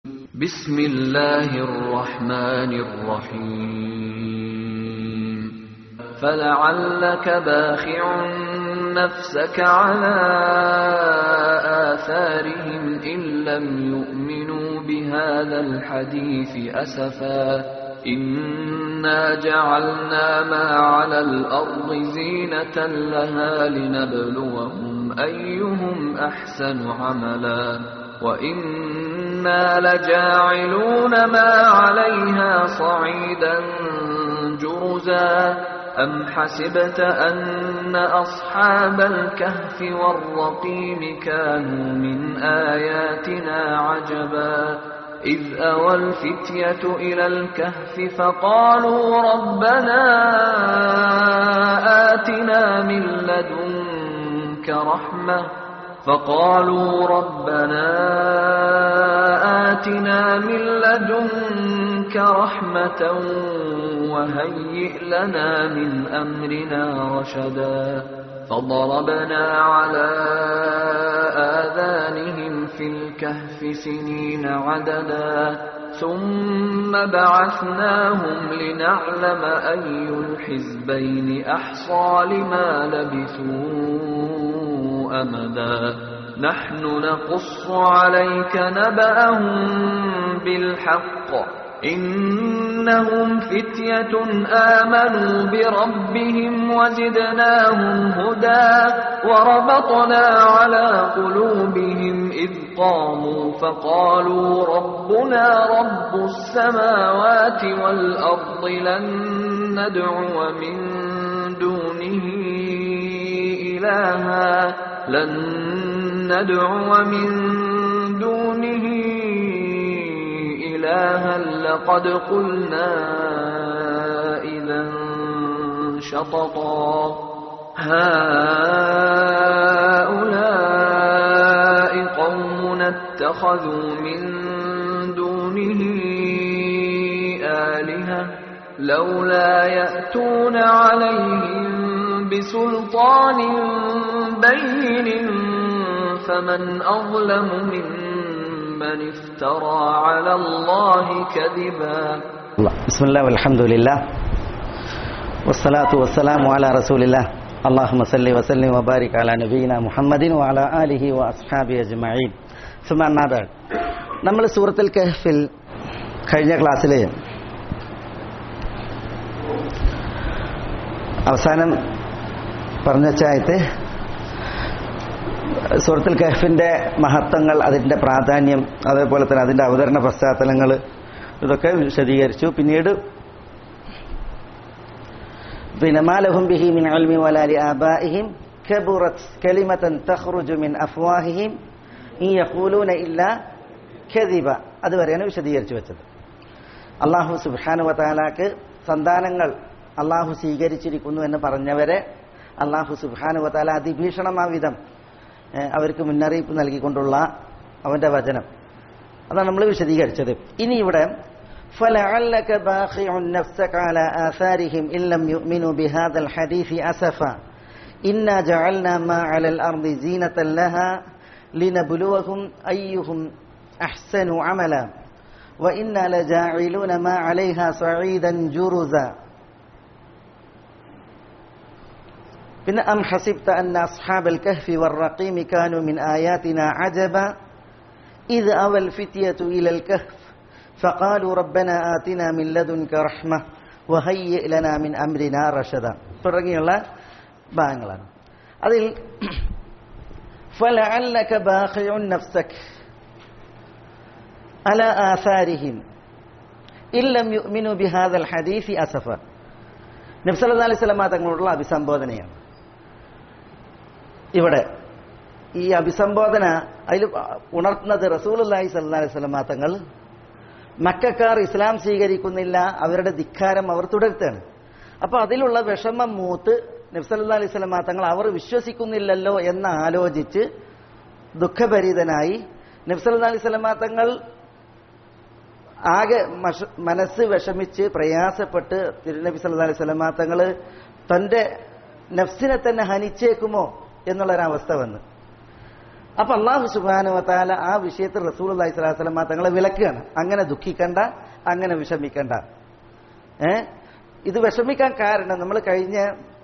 بسم الله الرحمن الرحيم فلعلك باخع نفسك على آثارهم إن لم يؤمنوا بهذا الحديث أسفا إنا جعلنا ما على الأرض زينة لها لنبلوهم أيهم أحسن عملا وإنا لجاعلون ما عليها صعيدا جرزا أم حسبت أن أصحاب الكهف والرقيم كانوا من آياتنا عجبا إذ أوى الفتية إلى الكهف فقالوا ربنا آتنا من لدنك رحمة فقالوا ربنا آتنا من لدنك رحمة وهيئ لنا من أمرنا رشدا فضربنا على آذانهم في الكهف سنين عددا ثم بعثناهم لنعلم أي الحزبين أحصى لما لبثوا أمدا نحن نقص عليك نبأهم بالحق إنهم فتية آمنوا بربهم وزدناهم هدى وربطنا على قلوبهم إذ قاموا فقالوا ربنا رب السماوات والأرض لن ندعو من دونه إلها لن ندعو من دونه إلها لقد قلنا إذا شططا هؤلاء قوم اتخذوا من دونه آلهة لولا يأتون عليهم بسلطان بين فمن أظلم ممن افترى على الله كذبا بسم الله والحمد لله والصلاة والسلام على رسول الله اللهم صل وسلم وبارك على نبينا محمد وعلى آله وأصحابه أجمعين ثم أما بعد നമ്മൾ സൂറത്തുൽ കഹ്ഫിൽ കഴിഞ്ഞ ക്ലാസ്സിൽ അവസാനം പറഞ്ഞ വെച്ചായത്ത് സൂറത്തുൽ കഹ്ഫിന്റെ മഹത്വങ്ങൾ അതിന്റെ പ്രാധാന്യം അതേപോലെ തന്നെ അതിന്റെ അവതരണ പശ്ചാത്തലങ്ങൾ ഇതൊക്കെ വിശദീകരിച്ചു പിന്നീട് പിന്നെ മാലഹും ബിഹി മിൻ അൽമി വലാലി ആബാഇഹിം കബുറത് കലിമതൻ തഖ്റുജു മിൻ അഫ്വാഹിഹിം ഈ യഖൂലൂന ഇല്ല കദിബ അതുവരെയാണ് വിശദീകരിച്ചു വെച്ചത് അള്ളാഹു സുബ്ഹാനഹു വതആലാക്ക് സന്താനങ്ങൾ അള്ളാഹു സ്വീകരിച്ചിരിക്കുന്നു എന്ന് പറഞ്ഞവരെ അള്ളാഹു സുബ്ഹാനഹു വതആല അതിഭീഷണമാ വിധം അവർക്ക് മുന്നറിയിപ്പ് നൽകിക്കൊണ്ടുള്ള അവന്റെ വചനം അതാണ് നമ്മൾ വിശദീകരിച്ചത് ഇനി ഇവിടെ فلعلك باخع نفسك على آثارهم إن لم يؤمنوا بهذا الحديث أسفا إنا جعلنا ما على الأرض زينة لها لنبلوهم أيهم أحسن عملا وإنا لجاعلون ما عليها صعيدا جرزا പിന്നെ അം ഹസിബ്ത അന്ന അസ്ഹാബൽ കഹ്ഫി والرقيم كانوا من آياتنا عجبا إذ أوى الفتية إلى الكهف فقالوا ربنا آتنا من لدنك رحمة وهيئ لنا من أمرنا رشدا തുടങ്ങിയുള്ള ഭാഗങ്ങളാണ് അതിൽ فلعلك باخع نفسك على آثارهم إن لم يؤمنوا بهذا الحديث أسفا നബ്സ് അല്ലാ അലൈഹി സ്വലമ തങ്ങളോടുള്ള അഭിസംബോധനയാണ് ഇവിടെ ഈ അഭിസംബോധന അതിൽ ഉണർത്തുന്നത് റസൂൽ അള്ളാഹി സല്ലാ അലൈഹി സ്വലമ തങ്ങൾ മക്കാർ ഇസ്ലാം സ്വീകരിക്കുന്നില്ല അവരുടെ ധിക്കാരം അവർ തുടരുത്താണ് അപ്പൊ അതിലുള്ള വിഷമം മൂത്ത് നബ്സല്ലാ അലൈഹി സ്വലമ തങ്ങൾ അവർ വിശ്വസിക്കുന്നില്ലല്ലോ എന്ന് ആലോചിച്ച് ദുഃഖഭരിതനായി നബ്സല്ലാ അലൈഹി സ്വലമ തങ്ങൾ ആകെ മനസ്സ് വിഷമിച്ച് പ്രയാസപ്പെട്ട് തിരുനബി സല്ലല്ലാഹു അലൈഹി വസല്ലമ തങ്ങൾ തന്റെ നഫ്സിനെ തന്നെ ഹനിച്ചേക്കുമോ എന്നുള്ളൊരവസ്ഥ വന്ന് അപ്പൊ അള്ളാഹു സുബാനുവത്താല ആ വിഷയത്തിൽ റസൂൽ അള്ളഹി സ്വലാസ്ലമ തങ്ങളെ വിലക്കുകയാണ് അങ്ങനെ ദുഃഖിക്കണ്ട അങ്ങനെ വിഷമിക്കണ്ട ഏ ഇത് വിഷമിക്കാൻ കാരണം നമ്മൾ കഴിഞ്ഞ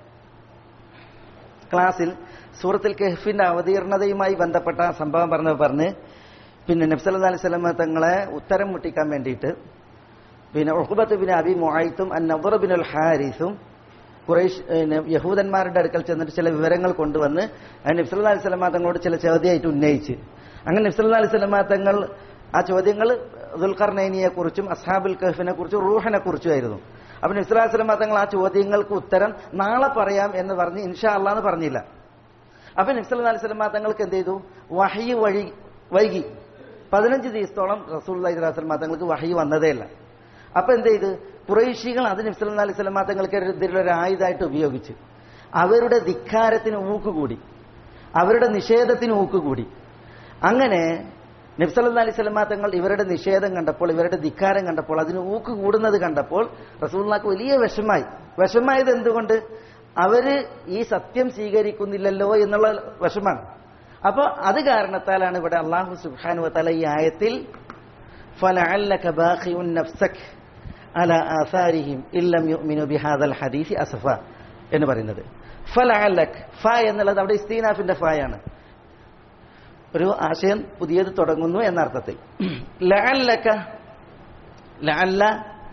ക്ലാസ്സിൽ സൂറത്തിൽ കെഹ്ഫിന്റെ അവതീർണതയുമായി ബന്ധപ്പെട്ട സംഭവം പറഞ്ഞ പറഞ്ഞ് പിന്നെ നബ്സല്ലാ അലൈഹി സ്വലമ തങ്ങളെ ഉത്തരം മുട്ടിക്കാൻ വേണ്ടിയിട്ട് പിന്നെ ഉഹുബത്ത് ബിൻ അബി മുആയിത്തും അന്നബുർ ബിൻ അൽ ഹാരിസും കുറേശ് പിന്നെ യഹൂദന്മാരുടെ അടുക്കൽ ചെന്നിട്ട് ചില വിവരങ്ങൾ കൊണ്ടുവന്ന് നബ്സല്ലാ അലൈഹി സ്വലമ തങ്ങളോട് ചില ചോദ്യമായിട്ട് ഉന്നയിച്ച് അങ്ങനെ നബ്സല്ലാ അലൈഹി സ്വലമ തങ്ങൾ ആ ചോദ്യങ്ങൾ ദുൽഖർനൈനിയെ കുറിച്ചും അസ്ഹാബുൽ കഹഫിനെ കുറിച്ചും റൂഹനെ കുറിച്ചുമായിരുന്നു അപ്പൊ നബ്സല്ലാ അലൈഹി സ്വലമ തങ്ങൾ ആ ചോദ്യങ്ങൾക്ക് ഉത്തരം നാളെ പറയാം എന്ന് പറഞ്ഞ് ഇൻഷാ അള്ളാന്ന് പറഞ്ഞില്ല അപ്പൊ നബ്സല്ലാ അലൈഹി സ്വലമ തങ്ങൾക്ക് എന്ത് ചെയ്തു വഹി വഴി വൈകി പതിനഞ്ച് ദിവസത്തോളം റസൂൽ അലൈഹി സ്വലമ തങ്ങൾക്ക് വഹി വന്നതേയില്ല അപ്പൊ എന്ത് ചെയ്ത് കുറേശികൾ അത് നബ്സല്ലാ അലൈഹി സ്വലമ തങ്ങൾക്ക് ഇതിലൊരു ആയുധമായിട്ട് ഉപയോഗിച്ച് അവരുടെ ധിക്കാരത്തിന് ഊക്കുകൂടി അവരുടെ നിഷേധത്തിന് ഊക്കുകൂടി അങ്ങനെ നബ്സല്ലാ അലൈഹി സ്വലമ തങ്ങൾ ഇവരുടെ നിഷേധം കണ്ടപ്പോൾ ഇവരുടെ ധിക്കാരം കണ്ടപ്പോൾ അതിന് ഊക്ക് കൂടുന്നത് കണ്ടപ്പോൾ റസൂൽനാക്ക് വലിയ വിഷമായി വിഷമായത് എന്തുകൊണ്ട് അവര് ഈ സത്യം സ്വീകരിക്കുന്നില്ലല്ലോ എന്നുള്ള വിഷമാണ് അപ്പൊ അത് കാരണത്താലാണ് ഇവിടെ അള്ളാഹു സുബാനു തല ഈ ആയത്തിൽ فلعلك باخع نفسك على آثارهم إن لم يؤمنوا بهذا الحديث أسفا എന്ന് പറയുന്നത് ഫലഅലക് ഫ എന്നുള്ളത് അവിടെ ഇസ്തീനാഫിന്റെ ഫായാണ് ഒരു ആശയം പുതിയത് തുടങ്ങുന്നു എന്ന അർത്ഥത്തിൽ ലഅല്ലക ലഅല്ല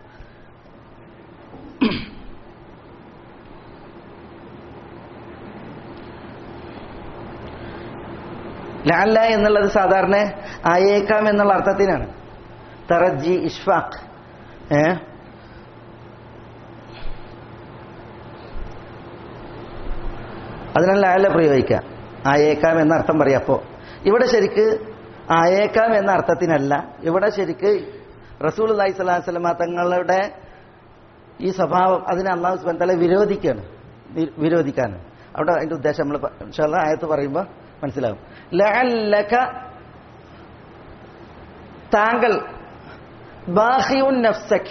ലഅല്ല എന്നുള്ളത് സാധാരണ ആയേക്കാം എന്നുള്ള അർത്ഥത്തിനാണ് തറജി ഇഷ്ഫാഖ് ഏ അതിനാൽ ലഅല്ല പ്രയോഗിക്കാം ആയേക്കാം എന്ന അർത്ഥം പറയാം അപ്പോ ഇവിടെ ശരിക്ക് ആയേക്കാം എന്ന അർത്ഥത്തിനല്ല ഇവിടെ ശരിക്ക് റസൂൽ അലൈഹി സ്വലാഹു വസ്ലമ തങ്ങളുടെ ഈ സ്വഭാവം അതിനെ അള്ളാഹു സുബാൻ തല വിരോധിക്കാണ് വി- വിരോധിക്കാണ് അവിടെ അതിന്റെ ഉദ്ദേശം നമ്മൾ ഇൻഷാല്ലാ ആയത്ത് പറയുമ്പോൾ മനസ്സിലാവും ലഅല്ലക താങ്കൾ ബാഹിയുൻ നഫ്സക്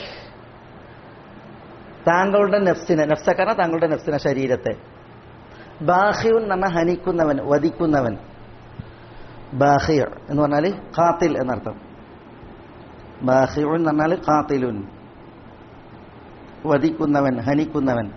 താങ്കളുടെ നഫ്സിനെ നഫ്സക്കറ താങ്കളുടെ നഫ്സിനെ ശരീരത്തെ ബാഹിയുൻ എന്ന് പറഞ്ഞാൽ ഹനിക്കുന്നവൻ വധിക്കുന്നവൻ ബാഹിയ എന്ന് പറഞ്ഞാൽ ഖാത്തിൽ എന്നർത്ഥം ബാഹിയുൻ എന്ന് പറഞ്ഞാൽ ഖാത്തിലുൻ വധിക്കുന്നവൻ ഹനിക്കുന്നവൻ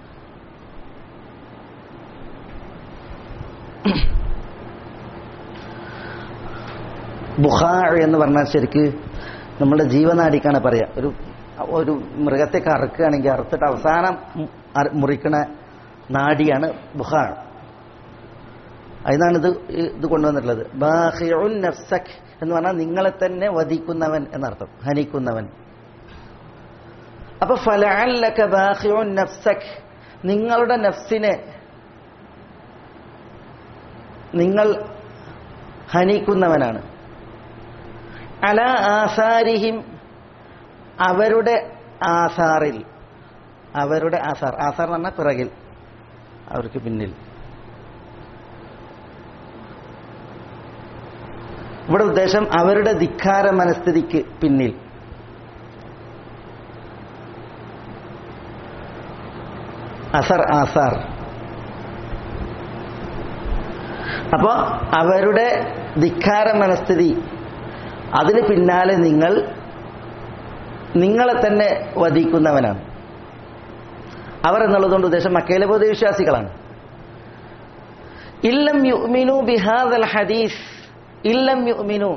ബുഹാ എന്ന് പറഞ്ഞാൽ ശരിക്ക് നമ്മുടെ ജീവനാടിക്കാണ് പറയാ ഒരു ഒരു മൃഗത്തെ കറക്കുകയാണെങ്കിൽ അറുത്തിട്ട് അവസാനം അര- മുറിക്കണ നാടിയാണ് ബുഹാ അതിനാണ് ഇത് ഇത് കൊണ്ടുവന്നിട്ടുള്ളത് ബാഹിഉൻ നഫ്സക് എന്ന് പറഞ്ഞാൽ നിങ്ങളെ തന്നെ വധിക്കുന്നവൻ എന്നർത്ഥം ഹനിക്കുന്നവൻ അപ്പൊ ഫലഅല്ലക ബാഹിഉൻ നഫ്സക് നിങ്ങളുടെ നഫ്സിനെ നിങ്ങൾ ഹനിക്കുന്നവനാണ് അല ആസാരിഹിം അവരുടെ ആസാറിൽ അവരുടെ ആസാർ ആസാർ എന്ന് പറഞ്ഞാൽ പിറകിൽ അവർക്ക് പിന്നിൽ ഇവിടെ ഉദ്ദേശം അവരുടെ ധിക്കാര മനസ്ഥിതിക്ക് പിന്നിൽ അസർ ആസാർ അപ്പോ അവരുടെ ധിക്കാര മനസ്ഥിതി അതിന് പിന്നാലെ നിങ്ങൾ നിങ്ങളെ തന്നെ വധിക്കുന്നവനാണ് അവർ എന്നുള്ളതുകൊണ്ട് ഉദ്ദേശം മക്കയിലെ പൊതുവിശ്വാസികളാണ് ഇല്ലം യുഅ്മിനു ബിഹാദൽ ഹദീസ് ഇല്ലം യുഅ്മിനു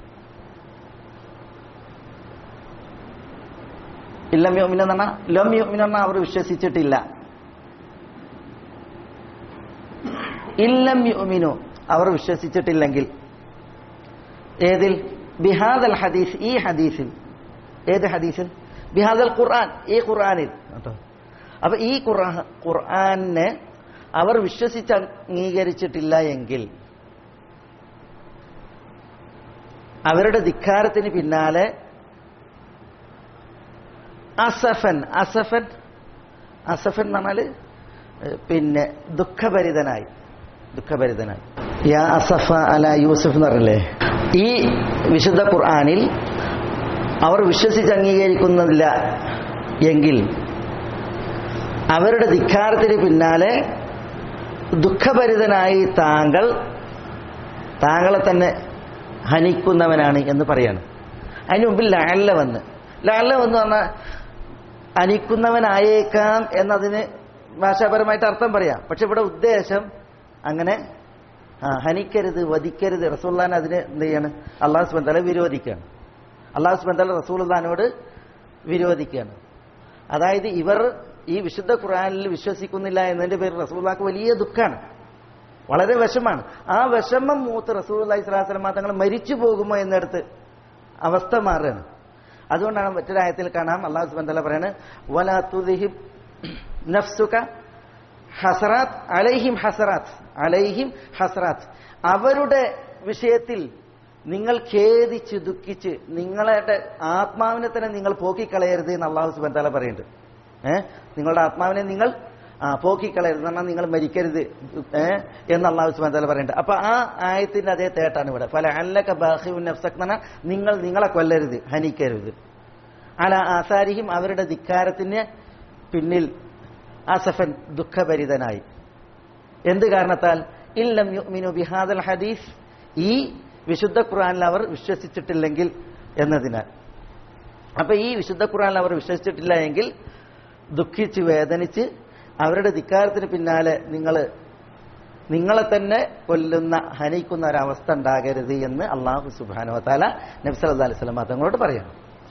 ഇല്ലം യുഅ്മിനു എന്ന് പറഞ്ഞാൽ ലം യുഅ്മിനു എന്ന് പറഞ്ഞാൽ അവർ വിശ്വസിച്ചിട്ടില്ല ഇല്ലം യുഅ്മിനു അവർ വിശ്വസിച്ചിട്ടില്ലെങ്കിൽ ഏതിൽ ബിഹാദൽ ഹദീസ് ഈ ഹദീസിൽ ഏത് ഹദീസിൽ ബിഹാദൽ ഖുർആൻ ഈ ഖുർആനിൽ കേട്ടോ അപ്പൊ ഈ ഖുർആൻ ഖുർആനെ അവർ വിശ്വസിച്ച് അംഗീകരിച്ചിട്ടില്ല എങ്കിൽ അവരുടെ ധിക്കാരത്തിന് പിന്നാലെ അസഫൻ അസഫൻ അസഫൻ എന്ന് പറഞ്ഞാല് ഏഹ്, പിന്നെ ദുഃഖഭരിതനായി ദുഃഖഭരിതനായി യാ അസഫ അല യൂസുഫ് എന്ന് പറഞ്ഞില്ലേ ഈ വിശുദ്ധ ഖുർആനിൽ അവർ വിശ്വസിച്ച് അംഗീകരിക്കുന്നില്ല എങ്കിൽ അവരുടെ ധിക്കാരത്തിന് പിന്നാലെ ദുഃഖഭരിതനായി താങ്കൾ താങ്കളെ തന്നെ ഹനിക്കുന്നവനാണ് എന്ന് പറയാണ് അതിന് മുമ്പിൽ ലാല വന്ന് ലാല വന്ന് പറഞ്ഞാൽ ഹനിക്കുന്നവനായേക്കാം എന്നതിന് ഭാഷാപരമായിട്ട് അർത്ഥം പറയാം പക്ഷെ ഇവിടെ ഉദ്ദേശം അങ്ങനെ ആ, ഹനിക്കരുത് വധിക്കരുത് റസൂല്ലാൻ അതിന് എന്ത് ചെയ്യാണ് അള്ളാഹു സുബന്ധല വിരോധിക്കുകയാണ് അള്ളാഹു സുബന്ധല റസൂൽദാനോട് വിരോധിക്കുകയാണ് അതായത് ഇവർ ഈ വിശുദ്ധ ഖുറാനിൽ വിശ്വസിക്കുന്നില്ല എന്നതിന്റെ പേര് റസൂല്ലാക്ക് വലിയ ദുഃഖമാണ് വളരെ വിഷമാണ് ആ വിഷമം മൂത്ത് റസൂൽ അലൈഹി സ്വലാസ്ലമ തങ്ങൾ മരിച്ചു പോകുമോ എന്നിടത്ത് അവസ്ഥ മാറുകയാണ് അതുകൊണ്ടാണ് മറ്റൊരായത്തിൽ കാണാം അള്ളാഹു സുബന്ധല പറയാണ് വലാ തുദിഹിബ് നഫ്സുക ഹസറാത്ത് അലൈഹിം ഹസറാത്ത് അലൈഹിം ഹസറാത്ത് അവരുടെ വിഷയത്തിൽ നിങ്ങൾ ഖേദിച്ച് ദുഃഖിച്ച് നിങ്ങളുടെ ആത്മാവിനെ തന്നെ നിങ്ങൾ പോക്കിക്കളയരുത് എന്ന് അള്ളാഹു സുബൻ തല പറയുന്നുണ്ട് ഏഹ് നിങ്ങളുടെ ആത്മാവിനെ നിങ്ങൾ ആ പോക്കിക്കളയരുത് എന്ന് പറഞ്ഞാൽ നിങ്ങൾ മരിക്കരുത് ഏഹ് എന്ന് അള്ളാഹു സുബാൻ തല പറയുന്നുണ്ട് അപ്പൊ ആ ആയത്തിന്റെ അതേ തേട്ടാണ് ഇവിടെ പല അല്ലക ബാഹിഉൻ നഫ്സക് എന്ന് പറഞ്ഞാൽ നിങ്ങൾ നിങ്ങളെ കൊല്ലരുത് ഹനിക്കരുത് അല ആസാരിഹിം അവരുടെ ധിക്കാരത്തിന് പിന്നിൽ അസഫൻ ദുഃഖഭരിതനായി എന്ത് കാരണത്താൽ ഇല്ലം യുഅ്മിനു ബിഹാദൽ ഹദീസ് ഈ വിശുദ്ധ ഖുർആനിൽ അവർ വിശ്വസിച്ചിട്ടില്ലെങ്കിൽ എന്നതിനാൽ അപ്പൊ ഈ വിശുദ്ധ ഖുർആനിൽ അവർ വിശ്വസിച്ചിട്ടില്ല എങ്കിൽ ദുഃഖിച്ച് വേദനിച്ച് അവരുടെ ധിക്കാരത്തിന് പിന്നാലെ നിങ്ങൾ നിങ്ങളെ തന്നെ കൊല്ലുന്ന ഹനിക്കുന്ന ഒരവസ്ഥ ഉണ്ടാകരുത് എന്ന് അള്ളാഹു സുബാനോ താല നബ്സല അലൈഹി സ്വലം തങ്ങളോട് പറയണം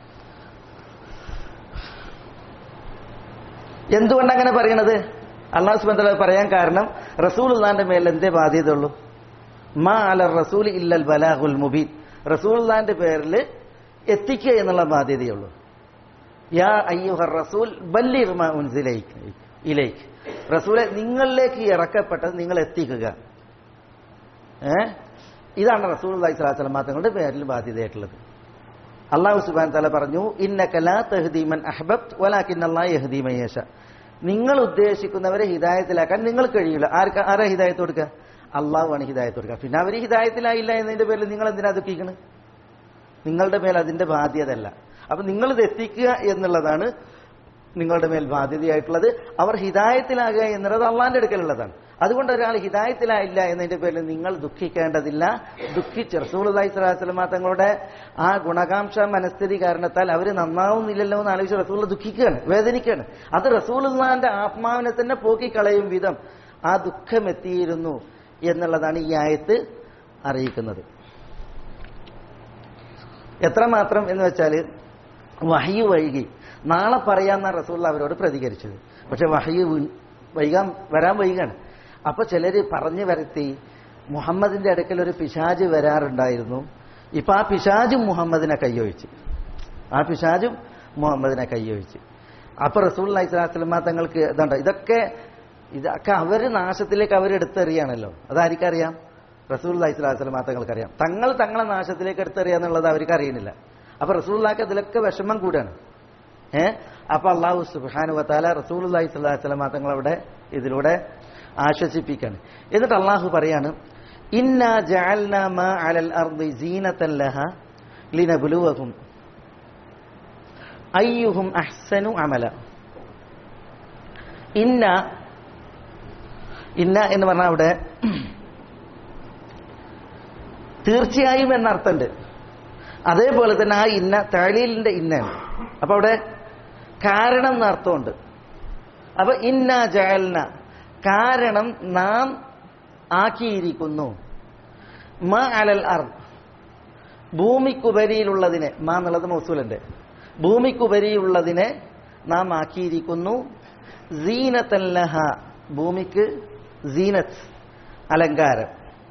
എന്തുകൊണ്ട് അങ്ങനെ പറയണത് അള്ളാഹു സുബന്ധ പറയാൻ കാരണം റസൂൽ ഉള്ളാന്റെ മേൽ എന്തേ ബാധ്യതയുള്ളൂ മാ അല റസൂൽ ഇല്ലൽ ബലാഹുൽ മുബീൻ റസൂൽ ഉള്ളാന്റെ പേരിൽ എത്തിക്കുക എന്നുള്ള ബാധ്യതയുള്ളൂ യാ അയ്യുഹർ റസൂൽ ബല്ലിഗ് മാ ഉൻസിലൈക്ക് ഇലൈക്ക് റസൂലെ നിങ്ങളിലേക്ക് ഇറക്കപ്പെട്ടത് നിങ്ങൾ എത്തിക്കുക ഏ ഇതാണ് റസൂൽ അള്ളഹി സ്വലാസ്ലം തങ്ങളുടെ പേരിൽ ബാധ്യതയായിട്ടുള്ളത് അള്ളാഹു സുബാൻ തല പറഞ്ഞു ഇന്നകലാ തഹദീമൻ അഹബബ് വലാക്കിൻ അള്ളാഹ് യഹദീമൻ യേശ നിങ്ങൾ ഉദ്ദേശിക്കുന്നവരെ ഹിദായത്തിലാക്കാൻ നിങ്ങൾ കഴിയില്ല ആർക്കാ ആരാ ഹിദായത്ത് കൊടുക്കുക അള്ളാഹു ആണ് ഹിദായത്ത് കൊടുക്കുക പിന്നെ അവർ ഹിദായത്തിലായില്ല എന്നതിന്റെ പേരിൽ നിങ്ങൾ എന്തിനാ ദുഃഖിക്കുന്നത് നിങ്ങളുടെ മേൽ അതിന്റെ ബാധ്യതയല്ല അപ്പൊ നിങ്ങൾ ഇത് എത്തിക്കുക എന്നുള്ളതാണ് നിങ്ങളുടെ മേൽ ബാധ്യതയായിട്ടുള്ളത് അവർ ഹിദായത്തിലാകുക എന്നുള്ളത് അള്ളാന്റെ അടുക്കലുള്ളതാണ് അതുകൊണ്ട് ഒരാൾ ഹിദായത്തിലായില്ല എന്നതിന്റെ പേരിൽ നിങ്ങൾ ദുഃഖിക്കേണ്ടതില്ല ദുഃഖിച്ച് റസൂൽ അലൈഹി സ്വലാസ്ലമ തങ്ങളുടെ ആ ഗുണകാംക്ഷ മനസ്ഥിതി കാരണത്താൽ അവർ നന്നാവുന്നില്ലല്ലോ എന്ന് ആലോചിച്ച് റസൂൽ ദുഃഖിക്കുകയാണ് വേദനിക്കുകയാണ് അത് റസൂൽന്റെ ആത്മാവിനെ തന്നെ പോക്കിക്കളയും വിധം ആ ദുഃഖം എത്തിയിരുന്നു എന്നുള്ളതാണ് ഈ ആയത്ത് അറിയിക്കുന്നത് എത്രമാത്രം എന്ന് വെച്ചാൽ വഹയു വൈകി നാളെ പറയാന്ന റസൂൽ അവരോട് പ്രതികരിച്ചത് പക്ഷെ വഹയു വൈകാൻ വരാൻ വൈകാണ് അപ്പൊ ചിലര് പറഞ്ഞു വരത്തി മുഹമ്മദിന്റെ അടുക്കൽ ഒരു പിശാജ് വരാറുണ്ടായിരുന്നു ഇപ്പൊ ആ പിശാജും മുഹമ്മദിനെ കയ്യൊഴിച്ച് ആ പിശാജും മുഹമ്മദിനെ കയ്യൊഴിച്ച് അപ്പൊ റസൂൽ അലൈഹിസ്ലാമ തങ്ങൾക്ക് ഇതുണ്ട് ഇതൊക്കെ ഇതൊക്കെ അവര് നാശത്തിലേക്ക് അവർ എടുത്തെറിയാണല്ലോ അതായിരിക്കും അറിയാം റസൂൽ അലൈഹിസ്ലാമ തങ്ങൾക്കറിയാം തങ്ങൾ തങ്ങളെ നാശത്തിലേക്ക് എടുത്തെറിയാന്നുള്ളത് അവർക്ക് അറിയുന്നില്ല അപ്പൊ റസൂല്ലാക്ക് അതിലൊക്കെ വിഷമം കൂടാണ് ഏഹ് അപ്പൊ അള്ളാഹു സുബാനു വത്താല റസൂൽ അലൈഹി സ്വലാസ്ലമ തങ്ങളവിടെ ഇതിലൂടെ ആശ്വസിപ്പിക്കാണ് എന്നിട്ട് അള്ളാഹു പറയാണ് ഇന്ന ജഅൽന മാ അലൽ അർദി സീനതൻ ലഹ ലിനബ്ലുവഹും അയ്യുഹും അഹ്സനു അമല ഇന്ന ഇന്ന എന്ന് പറഞ്ഞാൽ അവിടെ തീർച്ചയായും എന്നർത്ഥമുണ്ട് അതേപോലെ തന്നെ ആ ഇന്ന തഴലീലിന്റെ ഇന്നാണ് അപ്പൊ അവിടെ കാരണം എന്നർത്ഥമുണ്ട് അപ്പൊ ഇന്ന ജയൽന കാരണം നാം ആക്കിയിരിക്കുന്നു മ അലൽ അർ ഭൂമിക്കുപരിയിലുള്ളതിനെ മാ എന്നുള്ളത് മൗസൂലുണ്ട് ഭൂമിക്കുപരിയുള്ളതിനെ നാം ആക്കിയിരിക്കുന്നു സീനത്തല്ലഹ ഭൂമിക്ക് സീനത്ത് അലങ്കാരം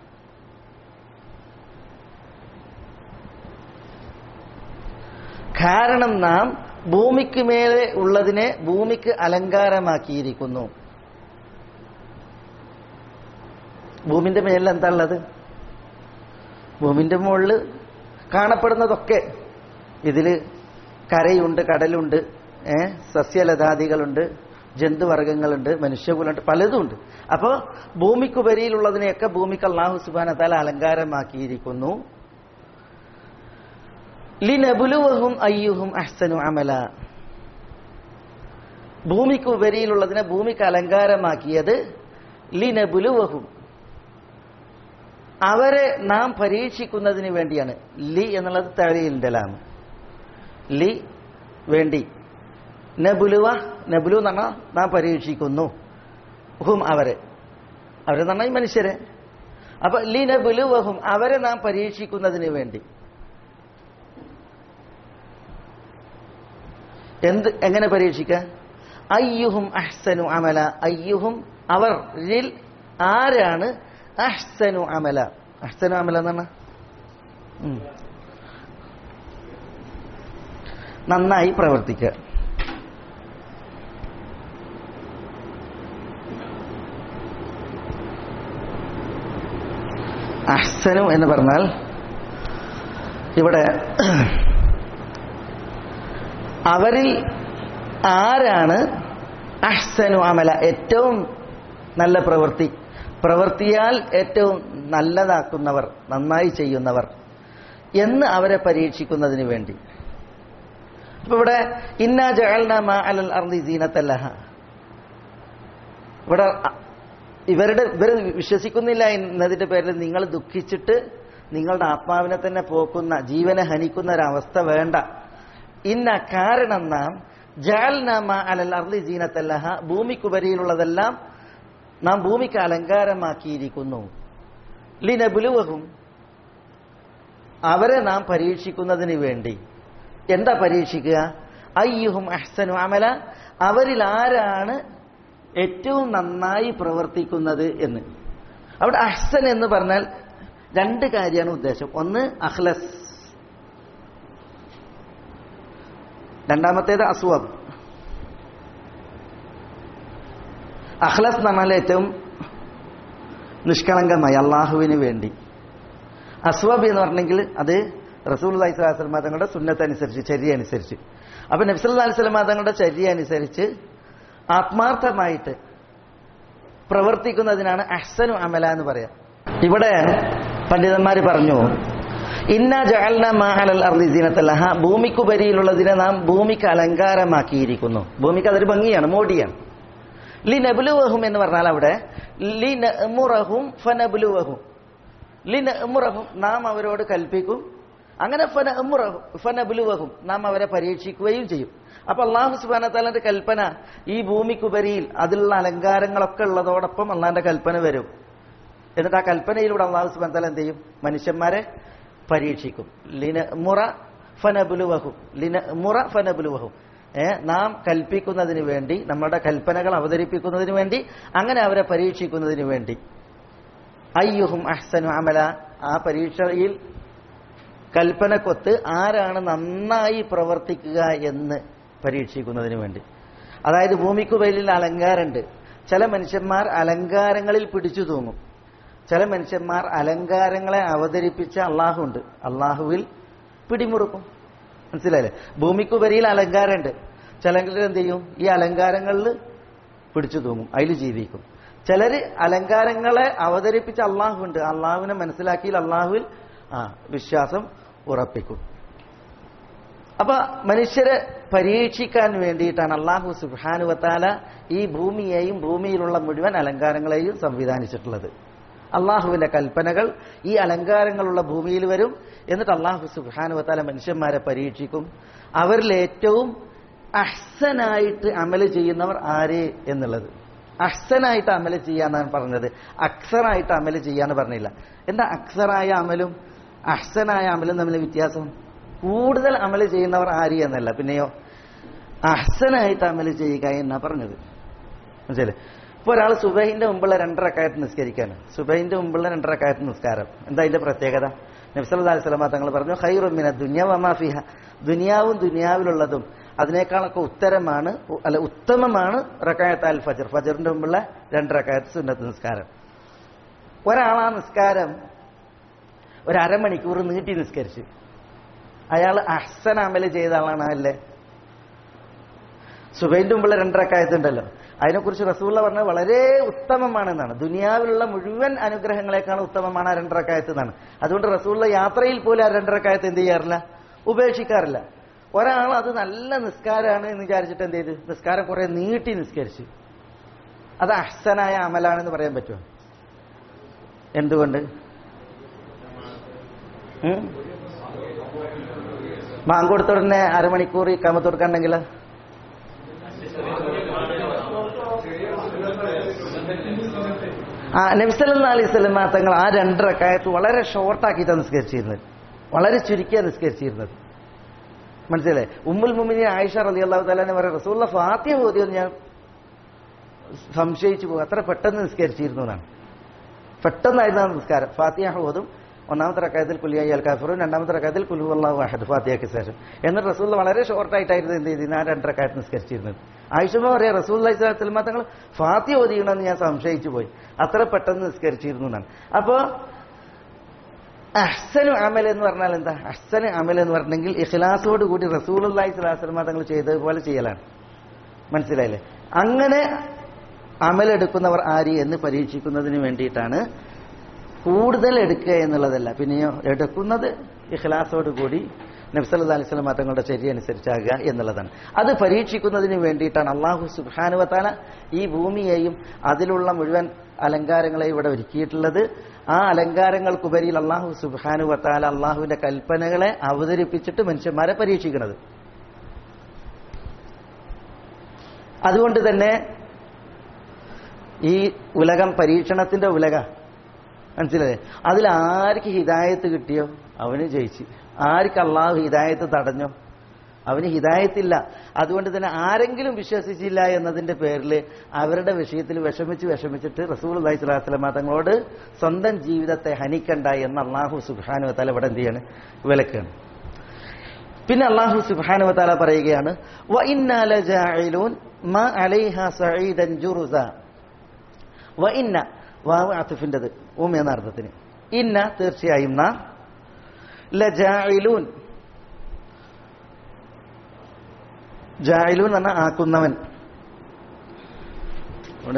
കാരണം നാം ഭൂമിക്ക് മേലെ ഉള്ളതിനെ ഭൂമിക്ക് അലങ്കാരമാക്കിയിരിക്കുന്നു ഭൂമിന്റെ മേലിൽ എന്താ ഉള്ളത് ഭൂമിന്റെ മുകളിൽ കാണപ്പെടുന്നതൊക്കെ ഇതിൽ കരയുണ്ട് കടലുണ്ട് ഏ സസ്യലതാദികളുണ്ട് ജന്തുവർഗങ്ങളുണ്ട് മനുഷ്യകുലുണ്ട് പലതുമുണ്ട് അപ്പോൾ ഭൂമിക്കുപരിയിലുള്ളതിനെയൊക്കെ ഭൂമിക്ക് അള്ളാഹു സുബാനത്താൽ അലങ്കാരമാക്കിയിരിക്കുന്നു ലിനബുലുവഹും അയ്യുഹും അഹ്സനു അമല ഭൂമിക്ക് ഉപരിയിലുള്ളതിനെ ഭൂമിക്ക് അലങ്കാരമാക്കിയത് ലിനബുലുവഹും അവരെ നാം പരീക്ഷിക്കുന്നതിന് വേണ്ടിയാണ് ലി എന്നുള്ളത് തഴയിലിന്റെ ലാമ് ലി വേണ്ടി നബുലുവ നബുലു എന്ന് പറഞ്ഞാൽ നാം പരീക്ഷിക്കുന്നു ഹും അവരെ അവരെ പറഞ്ഞാൽ ഈ മനുഷ്യരെ അപ്പൊ ലി നബുലുവഹും അവരെ നാം പരീക്ഷിക്കുന്നതിന് വേണ്ടി എന്ത് എങ്ങനെ പരീക്ഷിക്കുക അയ്യുഹും അഹ്സനു അമല അയ്യുഹും അവർ ആരാണ് അഹ്സനു അമല അഹ്സനു അമല എന്ന് പറഞ്ഞാ ഉം. നന്നായി പ്രവർത്തിക്കുക അഹ്സനു എന്ന് പറഞ്ഞാൽ ഇവിടെ അവരിൽ ആരാണ് അഹ്സനു അമല ഏറ്റവും നല്ല പ്രവൃത്തി പ്രവൃത്തിയാൽ ഏറ്റവും നല്ലതാക്കുന്നവർ നന്നായി ചെയ്യുന്നവർ എന്ന് അവരെ പരീക്ഷിക്കുന്നതിന് വേണ്ടി അപ്പൊ ഇവിടെ ഇന്നാ ജഅൽന മാ അലൽ അർദി സീനത്തല്ലഹ ഇവിടെ അ- ഇവരുടെ ഇവർ വിശ്വസിക്കുന്നില്ല എന്നതിന്റെ പേരിൽ നിങ്ങൾ ദുഃഖിച്ചിട്ട് നിങ്ങളുടെ ആത്മാവിനെ തന്നെ പോക്കുന്ന ജീവനെ ഹനിക്കുന്ന ഒരവസ്ഥ വേണ്ട ഇന്ന കാരണം നാം ജാൽനാമ അലൽ അർലി ജീനത്തല്ലഹ ഭൂമിക്കുപരിയിലുള്ളതെല്ലാം നാം ഭൂമിക്ക് അലങ്കാരമാക്കിയിരിക്കുന്നു ലിനബുലുവഹും അവരെ നാം പരീക്ഷിക്കുന്നതിന് വേണ്ടി എന്താ പരീക്ഷിക്കുക അയ്യുഹും അഹ്സനു അമല അവരിൽ ആരാണ് ഏറ്റവും നന്നായി പ്രവർത്തിക്കുന്നത് എന്ന് അവിടെ അഹ്സൻ എന്ന് പറഞ്ഞാൽ രണ്ട് കാര്യമാണ് ഉദ്ദേശം ഒന്ന് അഖ്ലസ് രണ്ടാമത്തേത് അസ്വബ് അഖ്ലസ് എന്ന് പറഞ്ഞാൽ ഏറ്റവും നിഷ്കളങ്കമായി അള്ളാഹുവിന് വേണ്ടി അസ്വബ് എന്ന് പറഞ്ഞെങ്കിൽ അത് റസൂൽ അലൈഹിസ്ലാം തങ്ങളുടെ സുന്നത്ത് അനുസരിച്ച് ചര്യ അനുസരിച്ച് അപ്പൊ നബ്സൽ അലൈഹിസ്ലാം തങ്ങളുടെ ചര്യ അനുസരിച്ച് ആത്മാർത്ഥമായിട്ട് പ്രവർത്തിക്കുന്നതിനാണ് അഹ്സനു അമല എന്ന് പറയാം ഇവിടെ പണ്ഡിതന്മാർ പറഞ്ഞു ഇന്ന ജഅൽന മാഹലൽ അർദി സീനത്തല്ലഹ ഭൂമിക്കുപരിയിലുള്ളതിനെ നാം ഭൂമിക്ക് അലങ്കാരമാക്കിയിരിക്കുന്നു ഭൂമിക്ക് അതൊരു ഭംഗിയാണ് മോടിയാണ് ലി നബുലുവഹും എന്ന് പറഞ്ഞാൽ അവിടെ ലി നഅ്മുറഹും ഫനബുലുവഹും ലി നഅ്മുറഹും നാം അവരോട് കൽപ്പിക്കും അങ്ങനെ ഫനഅ്മുറഹും ഫനബുലുവഹും നാം അവരെ പരീക്ഷിക്കുകയും ചെയ്യും അപ്പൊ അള്ളാഹു സുബാന താലാന്റെ കൽപ്പന ഈ ഭൂമിക്കുപരിയിൽ അതിലുള്ള അലങ്കാരങ്ങളൊക്കെ ഉള്ളതോടൊപ്പം അള്ളാന്റെ കൽപ്പന വരും എന്നിട്ട് ആ കൽപ്പനയിലൂടെ അള്ളാഹു സുബാൻ താല എന്ത് ചെയ്യും മനുഷ്യന്മാരെ പരീക്ഷിക്കും ലിന മുറ ഫനബുലുവഹും ലിന മുറ ഫനബുലുവഹും ഏ നാം കൽപ്പിക്കുന്നതിന് വേണ്ടി നമ്മുടെ കൽപ്പനകൾ അവതരിപ്പിക്കുന്നതിന് വേണ്ടി അങ്ങനെ അവരെ പരീക്ഷിക്കുന്നതിന് വേണ്ടി അയ്യുഹും അഹ്സനു അമല ആ പരീക്ഷയിൽ കൽപ്പനക്കൊത്ത് ആരാണ് നന്നായി പ്രവർത്തിക്കുക എന്ന് പരീക്ഷിക്കുന്നതിന് വേണ്ടി അതായത് ഭൂമിക്ക് വലിയ അലങ്കാരമുണ്ട് ചില മനുഷ്യന്മാർ അലങ്കാരങ്ങളിൽ പിടിച്ചു തൂങ്ങും ചില മനുഷ്യന്മാർ അലങ്കാരങ്ങളെ അവതരിപ്പിച്ച അള്ളാഹുണ്ട് അള്ളാഹുവിൽ പിടിമുറുക്കും മനസ്സിലായില്ലേ ഭൂമിക്കുപരിയിൽ അലങ്കാരമുണ്ട് ചിലർ എന്ത് ചെയ്യും ഈ അലങ്കാരങ്ങളിൽ പിടിച്ചു തൂങ്ങും അതിൽ ജീവിക്കും ചിലര് അലങ്കാരങ്ങളെ അവതരിപ്പിച്ച അള്ളാഹുണ്ട് അള്ളാഹുവിനെ മനസ്സിലാക്കിയിൽ അള്ളാഹുവിൽ ആ വിശ്വാസം ഉറപ്പിക്കും അപ്പൊ മനുഷ്യരെ പരീക്ഷിക്കാൻ വേണ്ടിയിട്ടാണ് അള്ളാഹു സുബാനുവത്താല ഈ ഭൂമിയെയും ഭൂമിയിലുള്ള മുഴുവൻ അലങ്കാരങ്ങളെയും സംവിധാനിച്ചിട്ടുള്ളത് അള്ളാഹുവിന്റെ കൽപ്പനകൾ ഈ അലങ്കാരങ്ങളുള്ള ഭൂമിയിൽ വരും എന്നിട്ട് അള്ളാഹു സുബാനുവത്താല മനുഷ്യന്മാരെ പരീക്ഷിക്കും അവരിൽ ഏറ്റവും അഹ്സനായിട്ട് അമല് ചെയ്യുന്നവർ ആര് എന്നുള്ളത് അഹ്സനായിട്ട് അമല് ചെയ്യാന്നാണ് പറഞ്ഞത് അക്സറായിട്ട് അമല് ചെയ്യാന്ന് പറഞ്ഞില്ല എന്താ അക്സറായ അമലും അഹ്സനായ അമലും തമ്മിൽ വ്യത്യാസം കൂടുതൽ അമല് ചെയ്യുന്നവർ ആര് എന്നല്ല പിന്നെയോ അഹ്സനായിട്ട് അമല് ചെയ്യുക എന്നാ പറഞ്ഞത് മനസ്സിലെ ഇപ്പൊ ഒരാൾ സുബൈന്റെ മുമ്പുള്ള രണ്ടരക്കായത്ത് നിസ്കരിക്കാണ് സുബൈന്റെ മുമ്പുള്ള രണ്ടരക്കായത്ത് നിസ്കാരം എന്താ അതിന്റെ പ്രത്യേകത നബ്സല്ലാ സ്വലമ തങ്ങൾ പറഞ്ഞു ഹൈറുമിന ദുന്യാവമാഫിഹ ദുനിയാവും ദുനിയാവിലുള്ളതും അതിനേക്കാളൊക്കെ ഉത്തരമാണ് ഉ- അല്ല ഉത്തമമാണ് റക്കായത്ത് അൽ ഫജർ ഫജറിന്റെ മുമ്പുള്ള രണ്ടരക്കായത്ത് സുന്നത്ത് നിസ്കാരം ഒരാൾ ആ നിസ്കാരം ഒരു അരമണിക്കൂർ നീട്ടി നിസ്കരിച്ച് അയാൾ അഹ്സൻ അമല് ചെയ്ത ആളാണ് അല്ലേ സുബൈന്റെ മുമ്പുള്ള രണ്ടരക്കായത്തുണ്ടല്ലോ അതിനെക്കുറിച്ച് റസൂള്ള പറഞ്ഞത് വളരെ ഉത്തമമാണെന്നാണ് ദുനിയാവിലുള്ള മുഴുവൻ അനുഗ്രഹങ്ങളെക്കാൾ ഉത്തമമാണ് ആ രണ്ടരക്കായത്ത് എന്നാണ് അതുകൊണ്ട് റസൂള്ള യാത്രയിൽ പോലും ആ രണ്ടരക്കായത്ത് എന്ത് ചെയ്യാറില്ല ഉപേക്ഷിക്കാറില്ല ഒരാൾ അത് നല്ല നിസ്കാരമാണ് എന്ന് വിചാരിച്ചിട്ട് എന്ത് ചെയ്ത് നിസ്കാരം കുറെ നീട്ടി നിസ്കരിച്ചു അത് അഹ്സനായ അമലാണെന്ന് പറയാൻ പറ്റുമോ എന്തുകൊണ്ട് ഉം? ബാങ്ക് കൊടുത്ത ഉടനെ അരമണിക്കൂർ കമത്ത് കൊടുക്കണ്ടെങ്കിൽ ആ നബ്സല്ലാ അലൈഹി സ്വലമ തങ്ങൾ ആ രണ്ടരക്കായത്ത് വളരെ ഷോർട്ടാക്കിയിട്ടാണ് നിസ്കരിച്ചിരുന്നത് വളരെ ചുരുക്കിയാണ് നിസ്കരിച്ചിരുന്നത് മനസ്സിലായി ഉമ്മുൽ മുമിനി ആയിഷ റലി അള്ളാഹു താലാന്ന് പറയാം റസൂള്ള ഫാത്തിയ ഓതിയെന്ന് ഞാൻ സംശയിച്ചു പോകും അത്ര പെട്ടെന്ന് നിസ്കരിച്ചിരുന്നു എന്നാണ് പെട്ടെന്നായിരുന്നു ആ നിസ്കാരം ഫാത്തിയ ഓതും ഒന്നാമത്തെ റക്കായത്തിൽ കുലിയായി അൽ കാഫറും രണ്ടാമത്തെ റക്കായത്തിൽ കുലു അള്ളാഹു അഹദ് ഫാത്തിയയ്ക്ക് ശേഷം എന്നിട്ട് റസൂൽ വളരെ ഷോർട്ടായിട്ടായിരുന്നു എന്ത് ചെയ്തിരുന്നത് ആ രണ്ടരക്കായത്ത് നിസ്കരിച്ചിരുന്നത് ആയിഷമ പറയാം റസൂൽ അലൈഹിസ്ലാത്തിൽ തങ്ങൾ ഫാത്തിയ ഓതിയണമെന്ന് ഞാൻ സംശയിച്ചു പോയി അത്ര പെട്ടെന്ന് നിസ്കരിച്ചിരുന്നു എന്നാണ് അപ്പോ അഹ്സനു അമൽ എന്ന് പറഞ്ഞാൽ എന്താ അഹ്സന് അമൽ എന്ന് പറഞ്ഞെങ്കിൽ ഇഖ്ലാസോട് കൂടി റസൂൽ അള്ളാഹി സ്വലാസ്ലമ തങ്ങൾ ചെയ്തതുപോലെ ചെയ്യലാണ് മനസ്സിലായില്ലേ അങ്ങനെ അമലെടുക്കുന്നവർ ആര് എന്ന് പരീക്ഷിക്കുന്നതിന് വേണ്ടിയിട്ടാണ് കൂടുതൽ എടുക്കുക എന്നുള്ളതല്ല പിന്നെയോ എടുക്കുന്നത് ഇഖ്ലാസോട് കൂടി നബ്സല്ലാ അലൈഹി സ്വലം തങ്ങളുടെ ശരി അനുസരിച്ചാകുക എന്നുള്ളതാണ് അത് പരീക്ഷിക്കുന്നതിന് വേണ്ടിയിട്ടാണ് അള്ളാഹു സുബാനുവത്താല ഈ ഭൂമിയെയും അതിലുള്ള മുഴുവൻ അലങ്കാരങ്ങളെയും ഇവിടെ ഒരുക്കിയിട്ടുള്ളത് ആ അലങ്കാരങ്ങൾക്കുപരിയിൽ അള്ളാഹു സുബാനുവത്താല അള്ളാഹുവിന്റെ കൽപ്പനകളെ അവതരിപ്പിച്ചിട്ട് മനുഷ്യന്മാരെ പരീക്ഷിക്കുന്നത് അതുകൊണ്ട് തന്നെ ഈ ഉലകം പരീക്ഷണത്തിന്റെ ഉലക മനസ്സിലായേ അതിൽ ആർക്ക് ഹിദായത്ത് കിട്ടിയോ അവന് ജയിച്ച് ആർക്ക് അള്ളാഹു ഹിദായത്ത് തടഞ്ഞോ അവന് ഹിദായത്തില്ല അതുകൊണ്ട് തന്നെ ആരെങ്കിലും വിശ്വസിച്ചില്ല എന്നതിന്റെ പേരിൽ അവരുടെ വിഷയത്തിൽ വിഷമിച്ച് വിഷമിച്ചിട്ട് റസൂൽ അള്ളഹി സ്വലാസ്ലമ തങ്ങളോട് സ്വന്തം ജീവിതത്തെ ഹനിക്കണ്ട എന്ന് അള്ളാഹു സുബാനു തല ഇവിടെ എന്ത് ചെയ്യാണ് വിലക്കാണ് പിന്നെ അള്ളാഹു സുബാനു തല പറയുകയാണ് "വ ഇന്നാ ലജാഇലൂൻ മാ അലൈഹ സഈദൻ ജുറുസ." വ ഇന്ന വാവ് അത്തുഫിൻ്റെത് ഉം എന്ന അർത്ഥത്തിന് ഇന്ന തീർച്ചയായും നാം ലജാഇലൂൻ ജായിലൂൻ എന്ന് പറഞ്ഞാൽ ആക്കുന്നവൻ ഇവിടെ